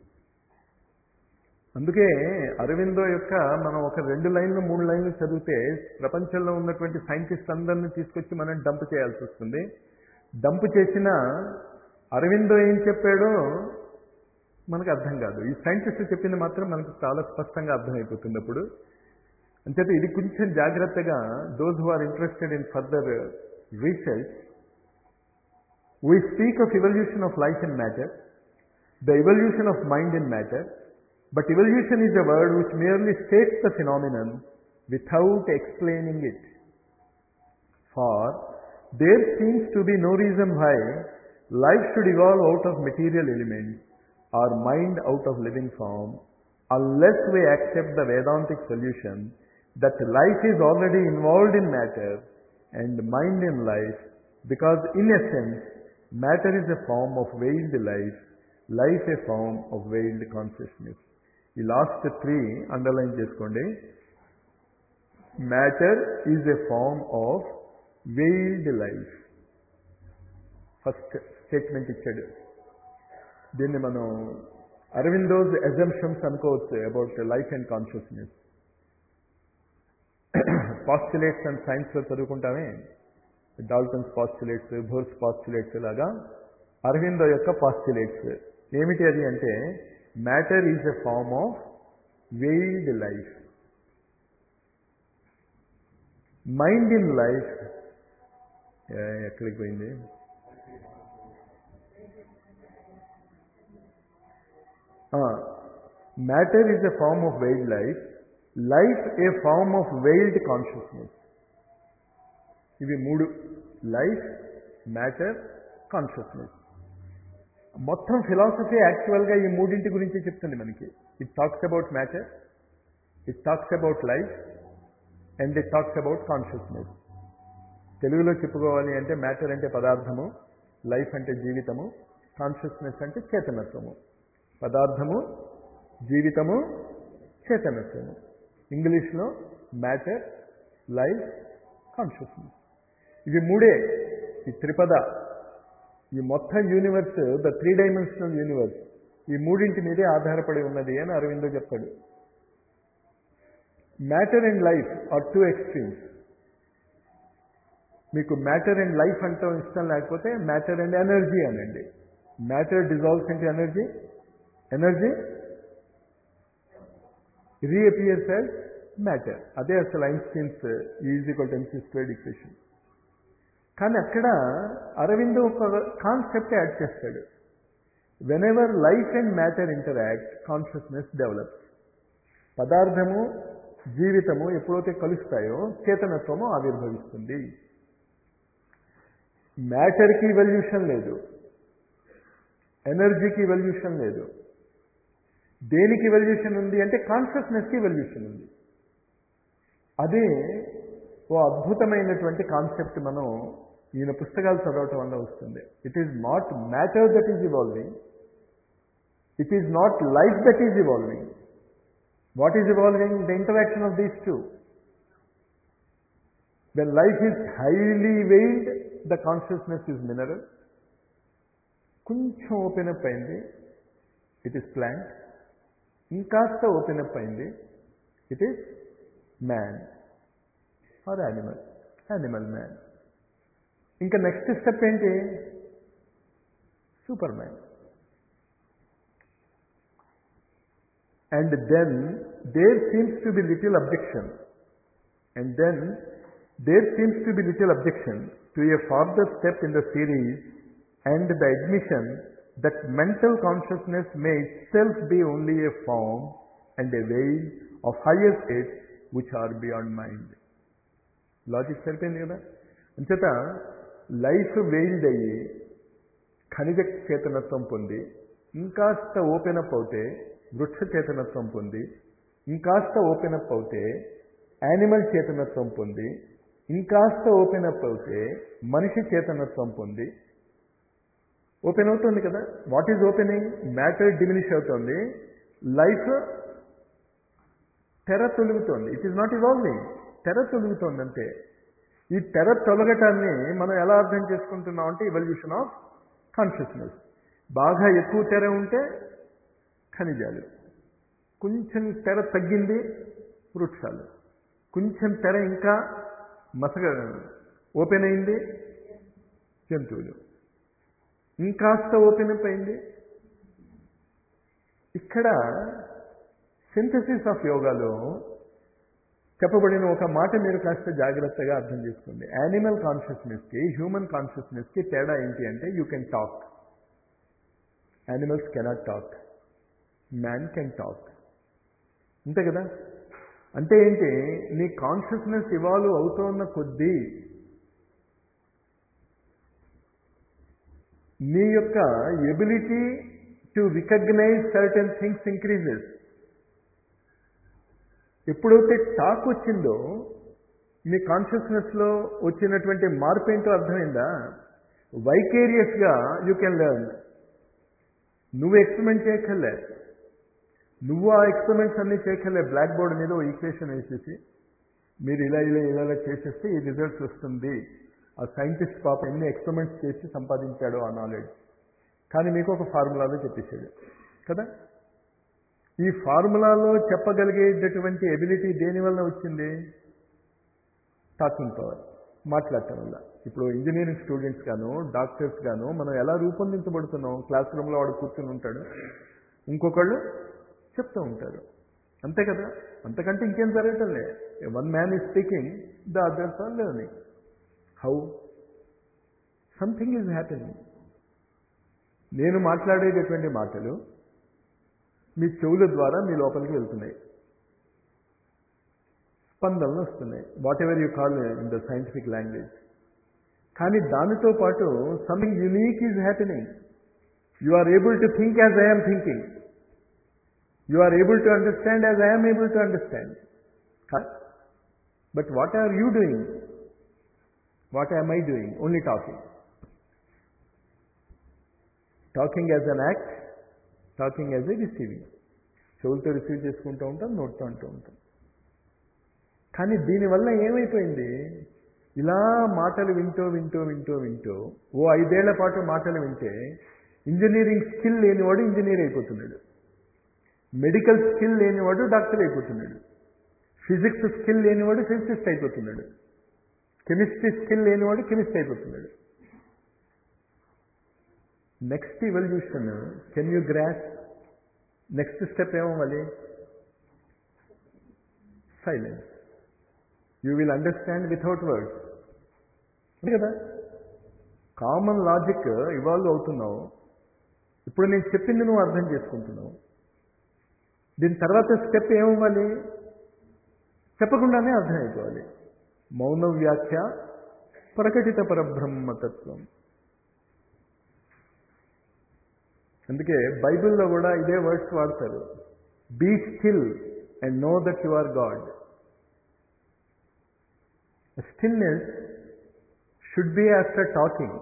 అందుకే అరవిందో యొక్క మనం ఒక రెండు లైన్లు మూడు లైన్లు చదివితే ప్రపంచంలో ఉన్నటువంటి సైంటిస్ట్ అందరినీ తీసుకొచ్చి మనం డంప్ చేయాల్సి వస్తుంది డంప్ చేసిన అరవిందో ఏం చెప్పాడో మనకు అర్థం కాదు ఈ సైంటిస్ట్ చెప్పింది మాత్రం మనకు చాలా స్పష్టంగా అర్థమైపోతుంది అప్పుడు అంచేత ఇది కొంచెం జాగ్రత్తగా those who are interested in further research we speak of evolution of life in matter the evolution of mind in matter But evolution is a word which merely states the phenomenon without explaining it. For there seems to be no reason why life should evolve out of material elements or mind out of living form unless we accept the Vedantic solution that life is already involved in matter and mind in life because in essence matter is a form of veiled life, life a form of veiled consciousness. ఈ last three underline చేసుకోండి matter is a form of veiled life first statement ఇచ్చాడు దీన్ని మనం Aurobindo's assumptions అనుకోవచ్చు about life and consciousness postulates and సైన్స్లో చదువుకుంటామే Dalton's postulates Bohr's postulates లాగా అరవిందో యొక్క పాస్టులేట్స్ ఏమిటి అది అంటే matter is a form of veiled life mind in life ఎక్కడికి పోయింది matter is a form of veiled life life a form of veiled consciousness ఇవి మూడు లైఫ్ మ్యాటర్ కాన్షియస్నెస్ మొత్తం ఫిలాసఫీ యాక్చువల్గా ఈ మూడింటి గురించి చెప్తుంది మనకి it talks about matter it talks about life and it talks about consciousness తెలుగులో చెప్పుకోవాలి అంటే మ్యాటర్ అంటే పదార్థము లైఫ్ అంటే జీవితము కాన్షియస్నెస్ అంటే చేతనత్వము పదార్థము జీవితము చేతనత్వము ఇంగ్లీష్లో మ్యాటర్ లైఫ్ కాన్షియస్నెస్ ఇవి మూడే ఈ త్రిపద ఈ మొత్తం universe the three dimensional universe ఈ మూడింటి మీదే ఆధారపడి ఉన్నది అని అరవిందో చెప్తాడు matter and life are two extremes మీకు మ్యాటర్ అండ్ లైఫ్ అంటే ఇష్టం లేకపోతే మ్యాటర్ అండ్ ఎనర్జీ అనండి matter dissolves into energy energy reappears as matter అదే అసలు Einstein's E equal MC squared equation కానీ అక్కడ అరవిందో ఒక కాన్సెప్ట్ యాడ్ చేస్తాడు whenever life and matter interact consciousness develops పదార్థము జీవితము ఎప్పుడైతే కలుస్తాయో చేతనత్వము ఆవిర్భవిస్తుంది మ్యాటర్కి ఇవల్యూషన్ లేదు ఎనర్జీకి ఇవల్యూషన్ లేదు దేనికి ఇవల్యూషన్ ఉంది అంటే కాన్షియస్నెస్కి ఇవల్యూషన్ ఉంది అదే ఓ అద్భుతమైనటువంటి కాన్సెప్ట్ మనం ఈయన పుస్తకాలు చదవటం వల్ల వస్తుంది it is not matter that is evolving it is not life that is evolving what is evolving the interaction of these two when life is highly veiled the consciousness is mineral కొంచెం open up అయింది it is plant ఇంకాస్త open up అయింది it is man or animal animal man ఇంకా next step ఏంటి superman and then there seems to be little objection and then there seems to be little objection to a farther step in the series and the admission that mental consciousness may itself be only a form and a veil of higher states which are beyond mind. Logic సరిపోయింది కదా అంచేత life veiled అయ్యి ఖనిజ చేతనత్వం పొంది ఇంకాస్త open up అవుతే వృక్ష చేతనత్వం పొంది ఇంకాస్త ఓపెన్ అప్ అవుతే యానిమల్ చేతనత్వం పొంది ఇంకాస్త ఓపెన్ అప్ అవుతే మనిషి చేతనత్వం పొంది ఓపెన్ అవుతుంది కదా what is opening matter diminish అవుతుంది లైఫ్ తెర తొలుగుతోంది ఇట్ ఈస్ నాట్ ఇవాల్వింగ్ తెర తొలుగుతోంది అంతే ఈ తెర తొలగటాన్ని మనం ఎలా అర్థం చేసుకుంటున్నాం అంటే ఇవల్యూషన్ ఆఫ్ కాన్షియస్నెస్ బాగా ఎక్కువ తెర ఉంటే ఖనిజాలు కొంచెం తెర తగ్గింది వృక్షాలు కొంచెం తెర ఇంకా మసగ ఓపెన్ అయింది జంతువులు ఇంకాస్త ఓపెన్ అప్ అయింది ఇక్కడ సింథసిస్ ఆఫ్ యోగాలో చెప్పబడిన ఒక మాట మీరు కాస్త జాగ్రత్తగా అర్థం చేసుకోండి యానిమల్ కాన్షియస్నెస్కి హ్యూమన్ కాన్షియస్నెస్కి తేడా ఏంటి అంటే you can talk animals cannot talk man can talk అంతే కదా అంటే ఏంటి నీ కాన్షియస్నెస్ ఇవాల్వ్ అవుతున్న కొద్దీ నీ యొక్క ability to recognise certain things increases ఎప్పుడైతే టాక్ వచ్చిందో మీ కాన్షియస్నెస్లో వచ్చినటువంటి మార్పు ఏంటో అర్థమైందా వైకేరియస్గా యూ కెన్ లెర్న్ నువ్వు ఎక్స్పెరిమెంట్ చేయక్కర్లే నువ్వు ఆ ఎక్స్పెరిమెంట్స్ అన్నీ చేయక్కర్లే బ్లాక్ బోర్డ్ మీద ఓ ఈక్వేషన్ వేసేసి మీరు ఇలా ఇలా ఇలా ఇలా చేసేస్తే ఈ రిజల్ట్స్ వస్తుంది ఆ సైంటిస్ట్ పాప ఎన్ని ఎక్స్పెరిమెంట్స్ చేసి సంపాదించాడో ఆ నాలెడ్జ్ కానీ మీకు ఒక ఫార్ములాలో చెప్పేసాడు కదా ఈ ఫార్ములాలో చెప్పగలిగేటటువంటి ఎబిలిటీ దేనివల్ల వచ్చింది టాకింగ్ పవర్ మాట్లాడటం వల్ల ఇప్పుడు ఇంజనీరింగ్ స్టూడెంట్స్ గాను డాక్టర్స్ గాను మనం ఎలా రూపొందించబడుతున్నాం క్లాస్ రూమ్లో వాడు కూర్చుని ఉంటాడు ఇంకొకళ్ళు చెప్తూ ఉంటారు అంతే కదా అంతకంటే ఇంకేం జరగటం లే one man is speaking the others are learning how something is happening నేను మాట్లాడేటటువంటి మాటలు మీ చెవుల ద్వారా మీ లోపలికి వెళ్తున్నాయి స్పందనలు వస్తున్నాయి whatever you call in the scientific language కానీ దానితో పాటు something unique is happening you are able to think as I'm thinking you are able to understand as I'm able to understand but what are you doing what am I doing? Only talking. Talking as an act talking as a receiving చెవులతో receive చేసుకుంటూ ఉంటాం నోట్తో అంటూ ఉంటాం కానీ దీనివల్ల ఏమైపోయింది ఇలా మాటలు వింటూ వింటూ వింటూ వింటూ ఓ ఐదేళ్ల పాటు మాటలు వింటే ఇంజనీరింగ్ స్కిల్ లేనివాడు ఇంజనీర్ అయిపోతున్నాడు మెడికల్ స్కిల్ లేనివాడు డాక్టర్ అయిపోతున్నాడు ఫిజిక్స్ స్కిల్ లేనివాడు ఫిజిసిస్ట్ అయిపోతున్నాడు కెమిస్ట్రీ స్కిల్ లేనివాడు కెమిస్ట్ అయిపోతున్నాడు next evolution can you grasp next step ఏమవ్వాలి silence you will understand without words అంతే కదా కామన్ లాజిక్ ఇవాల్వ్ అవుతున్నావు ఇప్పుడు నేను చెప్పింది నువ్వు అర్థం చేసుకుంటున్నావు దీని తర్వాత స్టెప్ ఏమవ్వాలి చెప్పకుండానే అర్థమైపోవాలి మౌన వ్యాఖ్య ప్రకటిత పరబ్రహ్మతత్వం అందుకే బైబిల్లో కూడా ఇదే వర్డ్స్ వాడతారు be still and know that you are God stillness should be after talking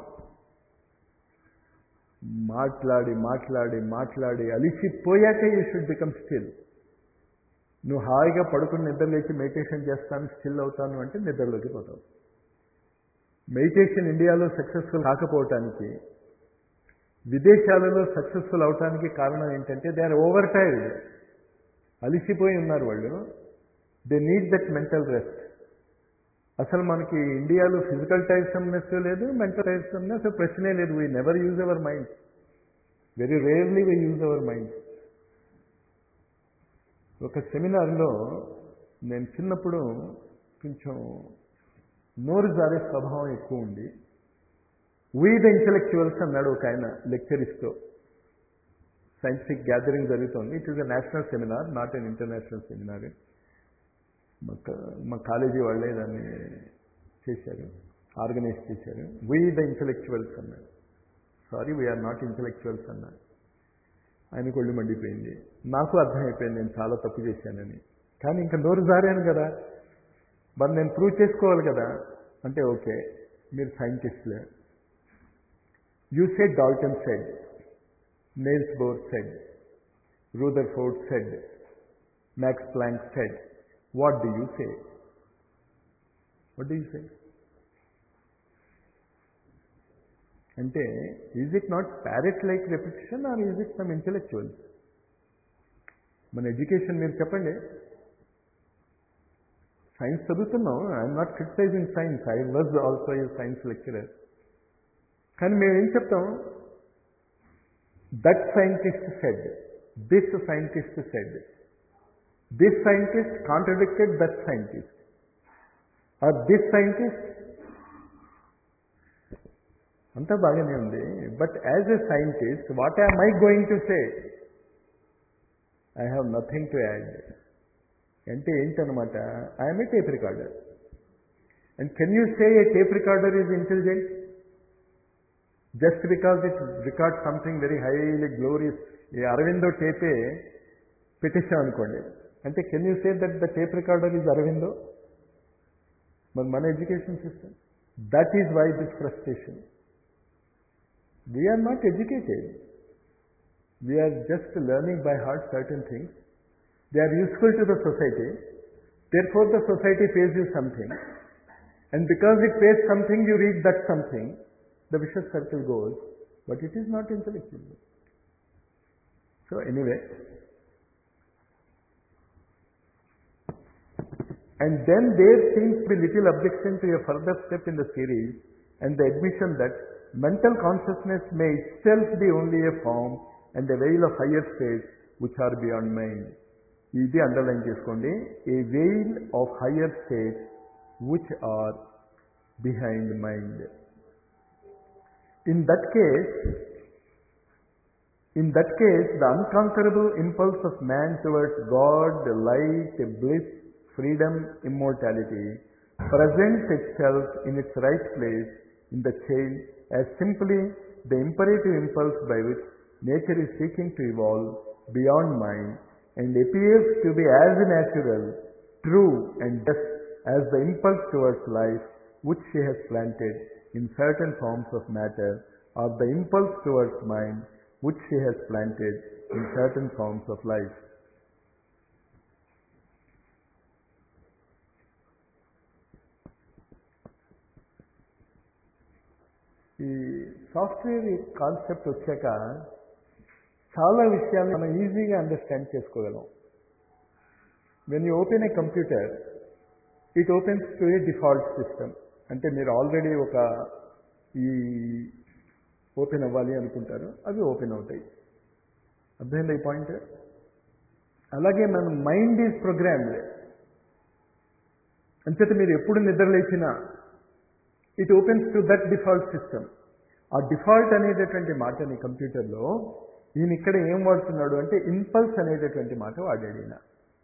మాట్లాడి మాట్లాడి మాట్లాడి అలిసిపోయాక యూ షుడ్ బికమ్ స్టిల్ నువ్వు హాయిగా పడుకుని నిద్ర లేచి మెడిటేషన్ చేస్తాను స్టిల్ అవుతాను అంటే నిద్రలోకి పోతావు మెడిటేషన్ ఇండియాలో సక్సెస్ఫుల్ కాకపోవటానికి విదేశాలలో సక్సెస్ఫుల్ అవటానికి కారణం ఏంటంటే దే ఆర్ ఓవర్ టైర్డ్ అలిసిపోయి ఉన్నారు వాళ్ళు they need that mental rest అసలు మనకి ఇండియాలో ఫిజికల్ టైర్సమ్నెస్ లేదు మెంటల్ టైర్సమ్నెస్ ప్రశ్నే లేదు we never use our mind very rarely we use our mind ఒక సెమినార్లో నేను చిన్నప్పుడు కొంచెం నోరు జారే స్వభావం ఎక్కువ ఉంది వీ ద ఇంటలెక్చువల్స్ అన్నాడు ఒక ఆయన లెక్చర్ ఇస్తూ సైంటిఫిక్ గ్యాదరింగ్ జరుగుతుంది it is a national seminar not an international seminar మా మా కాలేజీ వాళ్ళే దాన్ని చేశారు ఆర్గనైజ్ చేశారు వీ ద ఇంటలెక్చువల్స్ అన్నాడు సారీ వీఆర్ నాట్ ఇంటలెక్చువల్స్ అన్నాడు ఆయన కొళ్ళు మండిపోయింది నాకు అర్థమైపోయింది నేను చాలా తప్పు చేశానని కానీ ఇంకా నోరు జారాను కదా మరి నేను ప్రూవ్ చేసుకోవాలి కదా అంటే ఓకే మీరు సైంటిస్ట్లే you said Dalton said Niels Bohr said Rutherford said Max Planck said what do you say what do you say అంటే is it not parrot like repetition or is it some intellectual మన education మీరు చెప్పండి science చదువుతున్నాం I'm not criticising science I was also a science lecturer కానీ మేము ఏం చెప్తాం that scientist said this scientist said this scientist contradicted that scientist are this scientist అంతా బాగానే ఉంది but as a scientist what am I going to say I have nothing to add అంటే ఏంటనమాట I'm a tape recorder and can you say a tape recorder is intelligent just because it record something very highly glorious ఈ అరవిందో టేపే పెట్టేసాం అనుకోండి అంటే can you say that the tape recorder is Aurobindo మరి మన education system that is why this frustration we're not educated we are just learning by heart certain things they are useful to the society therefore the society pays you something and because it pays something you read that something the vicious circle goes, but it is not intellectual. So anyway, and then there seems to be little objection to a further step in the series and the admission that mental consciousness may itself be only a form and a veil of higher states which are beyond mind. ఇది underline చేసుకోండి a veil of higher states which are behind mind In that case, in that case, the unconquerable impulse of man towards God, light, bliss, freedom, immortality presents itself in its right place in the chain as simply the imperative impulse by which nature is seeking to evolve beyond mind and appears to be as natural, true, and just as the impulse towards life which she has planted in certain forms of matter or the impulse towards mind which she has planted in certain forms of life. ఈ software concept వచ్చాక చాలా విషయాలు మనం ఈజీగా understand చేసుకోగలం when you open a computer it opens to a default system అంటే మీరు already ఒక ఈ ఓపెన్ అవ్వాలి అనుకుంటారు అవి ఓపెన్ అవుతాయి అర్థమైంది ఈ పాయింట్ అలాగే మన మైండ్ ఈజ్ ప్రోగ్రామ్డ్ అంచేత మీరు ఎప్పుడు నిద్రలేచినా it opens to that default system ఆ డిఫాల్ట్ అనేటటువంటి మాటని కంప్యూటర్లో ఈయన ఇక్కడ ఏం వాడుతున్నాడు అంటే ఇంపల్స్ అనేటటువంటి మాట వాడాడు ఈయన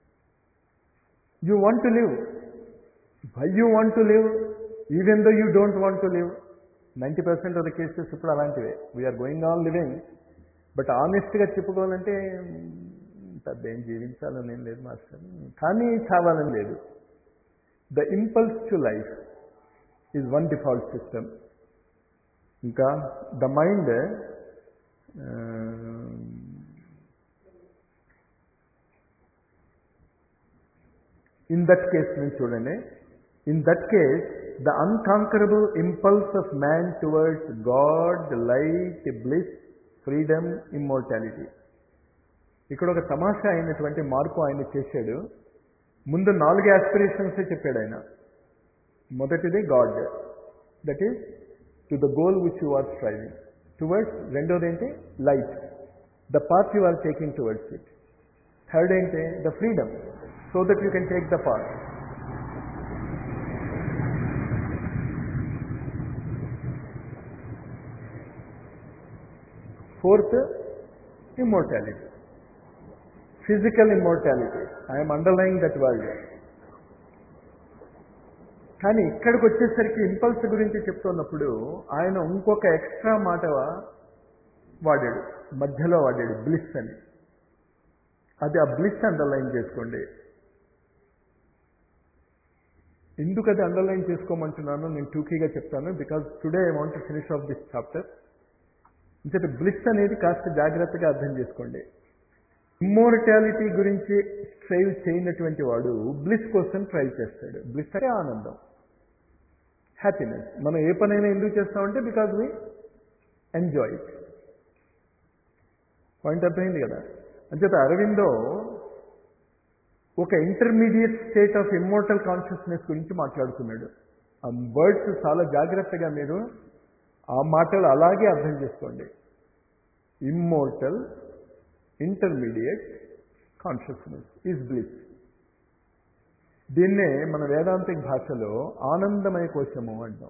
you want to live why you want to live even though you don't want to live ninety percent of the cases ఇప్పుడు అలాంటివే we're going on living but ఆనెస్ట్గా చెప్పుకోవాలంటే పెద్ద ఏం జీవించాలని ఏం లేదు మాస్టర్ కానీ చావాలని లేదు the impulse to life is one default system ఇంకా the mind in that case నుంచి చూడండి in that case the unconquerable impulse of man towards God light bliss freedom immortality ఇక్కడ ఒక తమాషా అయినటువంటి మార్పు ఆయన చేశాడు ముందు నాలుగు ఆస్పిరేషన్స్ చెప్పాడు ఆయన మొదటిది God that is to the goal which you are striving towards రెండోది ఏంటి light the path you are taking towards it third ఏంటి the freedom so that you can take the path fourth immortality physical immortality I'm underline that world కానీ ఇక్కడికి వచ్చేసరికి impulse గురించి చెప్తున్నప్పుడు ఆయన ఇంకొక ఎక్స్ట్రా మాట వాడాడు మధ్యలో వాడాడు బ్లిస్ అని అది ఆ బ్లిస్ అండర్లైన్ చేసుకోండి ఎందుకు అది అండర్లైన్ చేసుకోమంటున్నాను నేను టూకీగా చెప్తాను because today I want finish off this chapter ఇంకటి బ్లిస్ అనేది కాస్త జాగ్రత్తగా అర్థం చేసుకోండి ఇమ్మోర్టాలిటీ గురించి ట్రైవ్ చేయనటువంటి వాడు బ్లిస్ కోసం ట్రై చేస్తాడు బ్లిస్ అంటే ఆనందం హ్యాపీనెస్ మనం ఏ పనైనా ఎందుకు చేస్తామంటే because we enjoy it point అర్థమైంది కదా అంచేత అరవిందో ఒక intermediate state of immortal consciousness గురించి మాట్లాడుతున్నాడు ఆ వర్డ్స్ చాలా జాగ్రత్తగా మీరు ఆ మాటలు అలాగే అర్థం చేసుకోండి immortal intermediate consciousness is bliss దీన్నే మన వేదాంతిక భాషలో ఆనందమయ కోశము అంటాం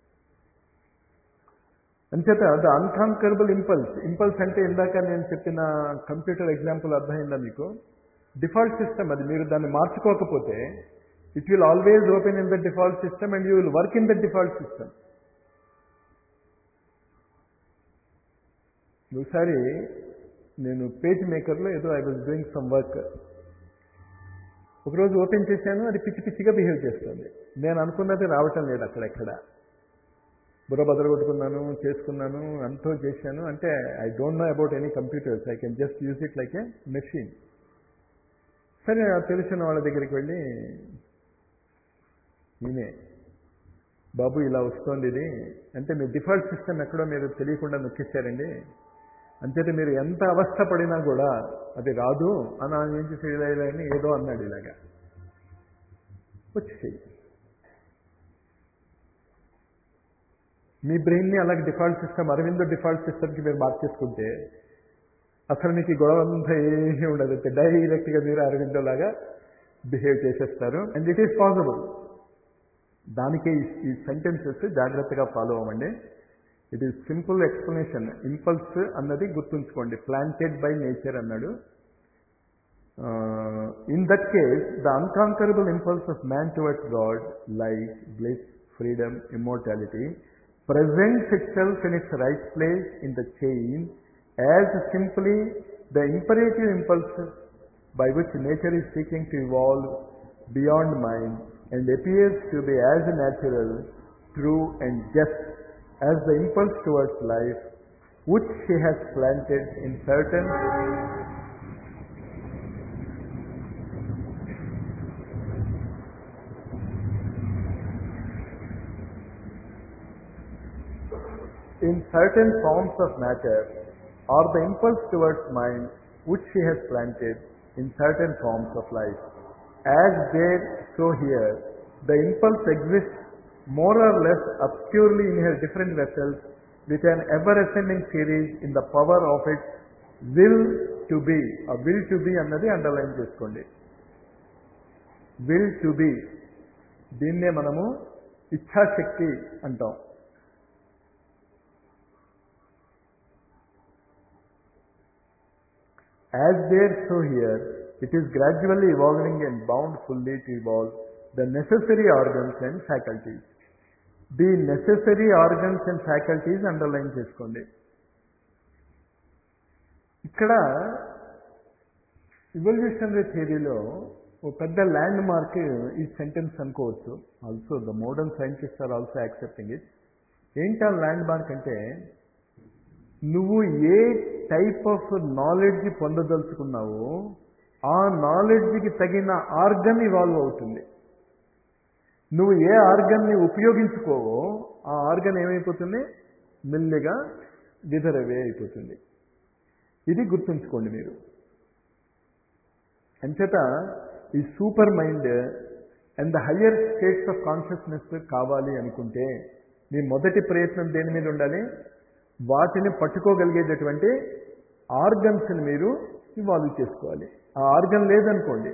అంచేత ద అన్కాంకరబుల్ ఇంపల్స్ ఇంపల్స్ అంటే ఇందాక నేను చెప్పిన కంప్యూటర్ ఎగ్జాంపుల్ అర్థమైందా మీకు డిఫాల్ట్ సిస్టమ్ అది మీరు దాన్ని మార్చుకోకపోతే it will always open in the default system and you will work in the default system ఒకసారి నేను పేజ్ మేకర్లో ఏదో I was doing some work ఒకరోజు ఓపెన్ చేశాను అది పిచ్చి పిచ్చిగా బిహేవ్ చేస్తుంది నేను అనుకున్నది రావటం లేదు అక్కడెక్కడ బుర్ర బదలగొట్టుకున్నాను చేసుకున్నాను అంతో చేశాను అంటే I don't know about any computers I can just use it like a machine సరే తెలిసిన వాళ్ళ దగ్గరికి వెళ్ళి నేనే బాబు ఇలా వస్తోంది ఇది అంటే మీ డిఫాల్ట్ సిస్టమ్ ఎక్కడో మీరు తెలియకుండా నొక్కిస్తారండి అంచేత మీరు ఎంత అవస్థ పడినా కూడా అది రాదు అని ఆయన నుంచి చేయలేదని ఏదో అన్నాడు ఇలాగా వచ్చి మీ బ్రెయిన్ని అలాగే డిఫాల్ట్ సిస్టమ్ అరవిందో డిఫాల్ట్ సిస్టమ్కి మీరు మార్చేసుకుంటే అసలు మీకు ఈ గొడవ అంతా ఏమీ ఉండదు డైరెక్ట్గా మీరు అరవిందో లాగా బిహేవ్ చేసేస్తారు అండ్ ఇట్ ఈస్ పాసిబుల్ దానికే ఈ సెంటెన్సెస్ జాగ్రత్తగా ఫాలో అవ్వండి it is simple explanation impulse అన్నది గుర్తుంచుకోండి ప్లాంటెడ్ బై నేచర్ అన్నాడు in that case the unconquerable impulse of man towards God light bliss freedom immortality presents itself in its right place in the chain as simply the imperative impulse by which nature is seeking to evolve beyond mind and appears to be as natural, true and just as the impulse towards life which she has planted in certain in certain forms of matter or the impulse towards mind which she has planted in certain forms of life. As there, so here, the impulse exists more or less obscurely in her different vessels with an ever-ascending series in the power of its will to be. A will to be అన్నది underline చేసుకోండి will to be దీన్నే మనము ఇచ్ఛాశక్తి అంటాం As there, so here, it is gradually evolving and bound fully to evolve the necessary organs and faculties. The necessary organs and faculties underline చేసుకోండి ఇక్కడ evolutionary థియరీలో ఓ పెద్ద ల్యాండ్ మార్క్ ఈ సెంటెన్స్ అనుకోవచ్చు also the modern scientist are also accepting it ఏంటి ఆ landmark అంటే నువ్వు ఏ టైప్ ఆఫ్ నాలెడ్జ్ పొందదలుచుకున్నావో ఆ నాలెడ్జ్కి తగిన ఆర్గన్ ఇవాల్వ్ అవుతుంది నువ్వు ఏ ఆర్గన్ని ఉపయోగించుకోవో ఆ ఆర్గన్ ఏమైపోతుంది మెల్లిగా విధరవే అయిపోతుంది ఇది గుర్తుంచుకోండి మీరు అంచేత ఈ supermind and the higher states of consciousness కావాలి అనుకుంటే మీ మొదటి ప్రయత్నం దేని మీద ఉండాలి వాటిని పట్టుకోగలిగేటటువంటి ఆర్గన్స్ని మీరు ఇవాల్వ్ చేసుకోవాలి ఆ ఆర్గన్ లేదనుకోండి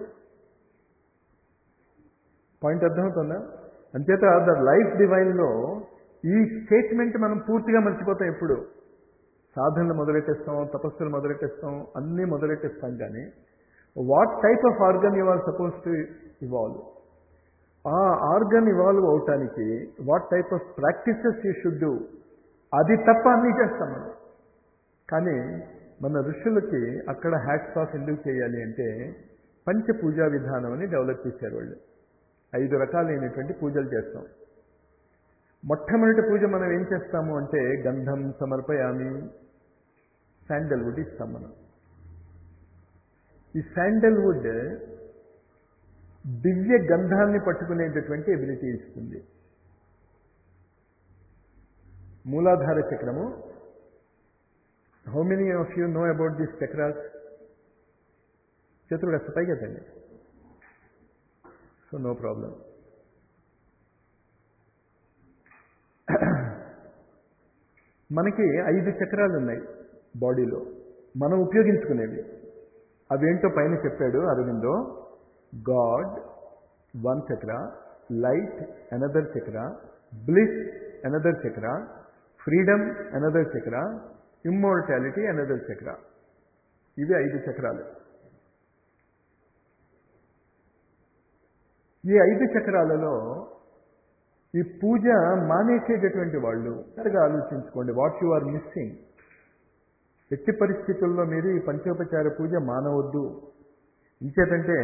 పాయింట్ అర్థమవుతుందా అంచేత ద లైఫ్ డివైన్లో ఈ స్టేట్మెంట్ మనం పూర్తిగా మర్చిపోతాం ఎప్పుడు సాధనలు మొదలెట్టేస్తాం తపస్సులు మొదలెట్టేస్తాం అన్నీ మొదలెట్టేస్తాం కానీ what type of organ you are suppose to evolve ఆ ఆర్గన్ ఇవాల్వ్ అవటానికి what type of practices you should do అది తప్ప అన్నీ చేస్తాం మనం కానీ మన ఋషులకి అక్కడ హ్యాట్స్ ఆఫ్ ఎందుకు చేయాలి అంటే పంచ పూజా విధానం అని డెవలప్ చేశారు వాళ్ళు ఐదు రకాలైనటువంటి పూజలు చేస్తాం మొట్టమొదటి పూజ మనం ఏం చేస్తాము అంటే గంధం సమర్పయామి శాండల్వుడ్ ఇస్తాం మనం ఈ శాండల్వుడ్ దివ్య గంధాన్ని పట్టుకునేటటువంటి ఎబిలిటీ ఇస్తుంది మూలాధార చక్రము how many of you know about this chakras చేతులు కాస్త పైకి ఎత్తండి సో నో ప్రాబ్లం మనకి ఐదు చక్రాలు ఉన్నాయి బాడీలో మనం ఉపయోగించుకునేవి అవేంటో పైన చెప్పాడు Aurobindo God one chakra light another chakra bliss another chakra freedom another chakra immortality another chakra ఇవి ఐదు చక్రాలు ఈ ఐదు చక్రాలలో ఈ పూజ మానేసేటటువంటి వాళ్ళు కరెక్ట్గా ఆలోచించుకోండి వాట్ యు ఆర్ మిస్సింగ్ ఎట్టి పరిస్థితుల్లో మీరు ఈ పంచోపచార పూజ మానవద్దు ఇంకేతంటే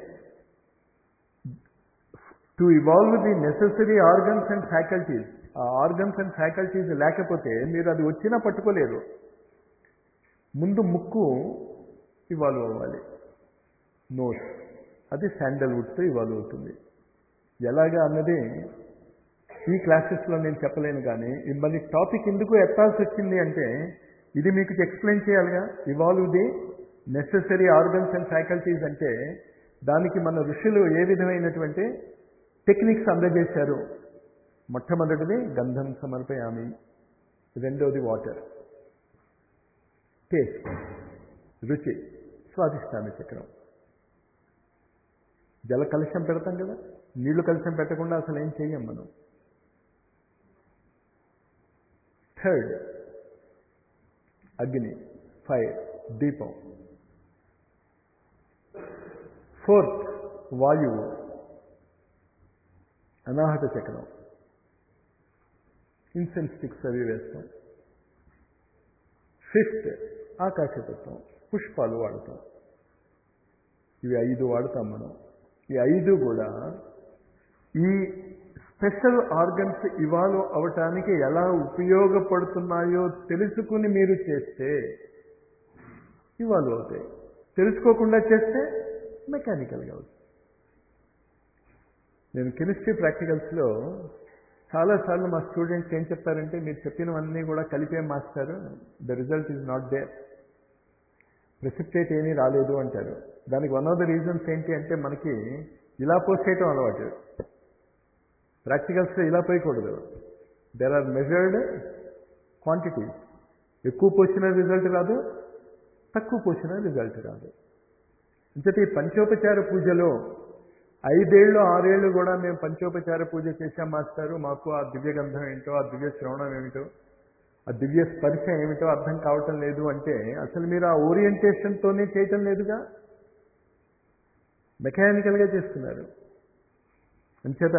to evolve the necessary organs and faculties ఆ ఆర్గన్స్ అండ్ ఫ్యాకల్టీస్ లేకపోతే మీరు అది వచ్చినా పట్టుకోలేరు ముందు ముక్కు ఇవాల్వ్ అవ్వాలి నోస్ అది శాండల్వుడ్తో ఇవాల్వ్ అవుతుంది ఎలాగా అన్నది ఈ క్లాసెస్లో నేను చెప్పలేను కానీ మరి టాపిక్ ఎందుకు ఎత్తాల్సి వచ్చింది అంటే ఇది మీకు ఎక్స్ప్లెయిన్ చేయాలిగా evolve the necessary organs and faculties అంటే దానికి మన ఋషులు ఏ విధమైనటువంటి టెక్నిక్స్ అందజేశారు మొట్టమొదటిది గంధం సమర్పయామి రెండవది వాటర్ టేస్ట్ రుచి స్వాదిష్టాన చక్రం జల కలుషం పెడతాం కదా నీళ్లు కలుషం పెట్టకుండా అసలు ఏం చెయ్యం మనం థర్డ్ అగ్ని ఫైర్ దీపం ఫోర్త్ వాయువు అనాహత చక్రం ఇన్సెన్స్ స్టిక్స్ అవి వేస్తాం ఫిఫ్త్ ఆకాశతత్వం పుష్పాలు వాడతాం ఇవి ఐదు వాడతాం మనం ఈ ఐదు కూడా ఈ స్పెషల్ ఆర్గన్స్ ఇవాల్వ్ అవటానికి ఎలా ఉపయోగపడుతున్నాయో తెలుసుకుని మీరు చేస్తే ఇవాల్వ్ అవుతాయి తెలుసుకోకుండా చేస్తే మెకానికల్గా అవుతాయి నేను కెమిస్ట్రీ ప్రాక్టికల్స్లో చాలాసార్లు మా స్టూడెంట్స్ ఏం చెప్తారంటే మీరు చెప్పినవన్నీ కూడా కలిపే master the result is not there precipitate ఏమీ రాలేదు అంటారు దానికి వన్ ఆఫ్ ద రీజన్స్ ఏంటి అంటే మనకి ఇలా పోసేయటం అలవాటు ప్రాక్టికల్స్లో ఇలా పోయకూడదు దెర్ ఆర్ మెజర్డ్ క్వాంటిటీస్ ఎక్కువ పోసిన రిజల్ట్ రాదు తక్కువ పోసిన రిజల్ట్ రాదు అంచేత ఈ పంచోపచార పూజలో ఐదేళ్ళు ఆరేళ్ళు కూడా మేము పంచోపచార పూజ చేశాం మాస్టారు మాకు ఆ దివ్య గంధం ఏంటో ఆ దివ్య శ్రవణం ఏమిటో ఆ దివ్య స్పర్శ ఏమిటో అర్థం కావటం లేదు అంటే అసలు మీరు ఆ ఓరియంటేషన్తోనే చేయటం లేదుగా మెకానికల్గా చేస్తున్నారు అంచేత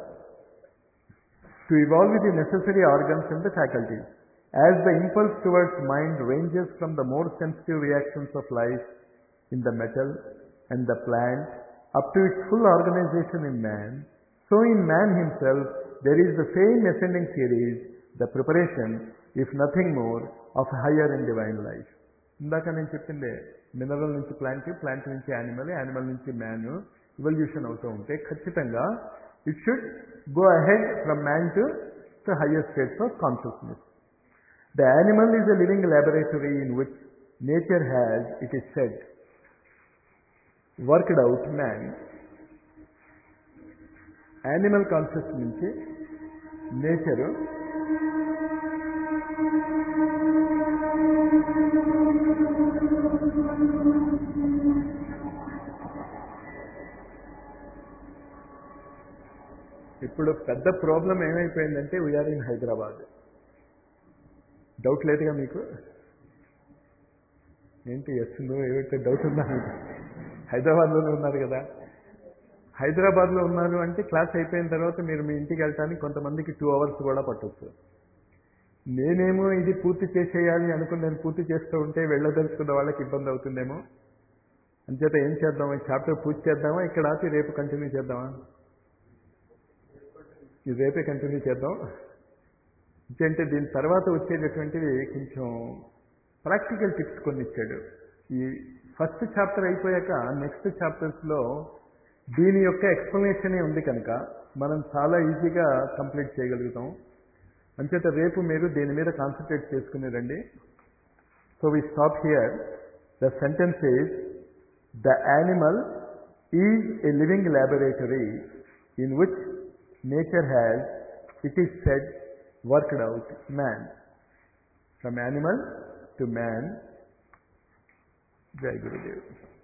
to evolve the necessary organs and the faculties as the impulse towards mind ranges from the more sensitive reactions of life in the metal and the plant up to its full organization in man, so in man himself there is the same ascending series, the preparation, if nothing more, of higher and divine life. ఇందాక నేను చెప్పిందే mineral నుంచి plant plant నుంచి animal animal నుంచి man evolution అవుతూ ఉంటే ఖచ్చితంగా it should go ahead from man to to higher states of consciousness the animal is a living laboratory in which nature has it is said worked out man animal conscious నుంచి nature ఇప్పుడు పెద్ద problem ఏమైపోయిందంటే we are in Hyderabad doubt లేదుగా మీకు ఏంటి yes నువ్వు ఏమిటో doubt ఉందా మీకు హైదరాబాద్లోనే ఉన్నారు కదా హైదరాబాద్లో ఉన్నారు అంటే క్లాస్ అయిపోయిన తర్వాత మీరు మీ ఇంటికి వెళ్ళటానికి కొంతమందికి టూ అవర్స్ కూడా పట్టవచ్చు నేనేమో ఇది పూర్తి చేసేయాలి అనుకుని నేను పూర్తి చేస్తూ ఉంటే వెళ్ళదలుచుకున్న వాళ్ళకి ఇబ్బంది అవుతుందేమో అంచేత ఏం చేద్దాం ఈ చాప్టర్ పూర్తి చేద్దామా ఇక్కడ ఆపి రేపు కంటిన్యూ చేద్దామా ఇది రేపే కంటిన్యూ చేద్దాం అంటే దీని తర్వాత వచ్చేటటువంటివి కొంచెం ప్రాక్టికల్ టిప్స్ కొన్ని ఇచ్చాడు ఈ ఫస్ట్ చాప్టర్ అయిపోయాక నెక్స్ట్ చాప్టర్స్లో దీని యొక్క ఎక్స్ప్లెనేషనే ఉంది కనుక మనం చాలా ఈజీగా కంప్లీట్ చేయగలుగుతాం అంచేత రేపు మీరు దీని మీద కాన్సన్ట్రేట్ చేసుకుని రండి so we stop here the sentence is the animal is a living laboratory in which nature has it is said worked out man from animal to man జై గురుదేవ్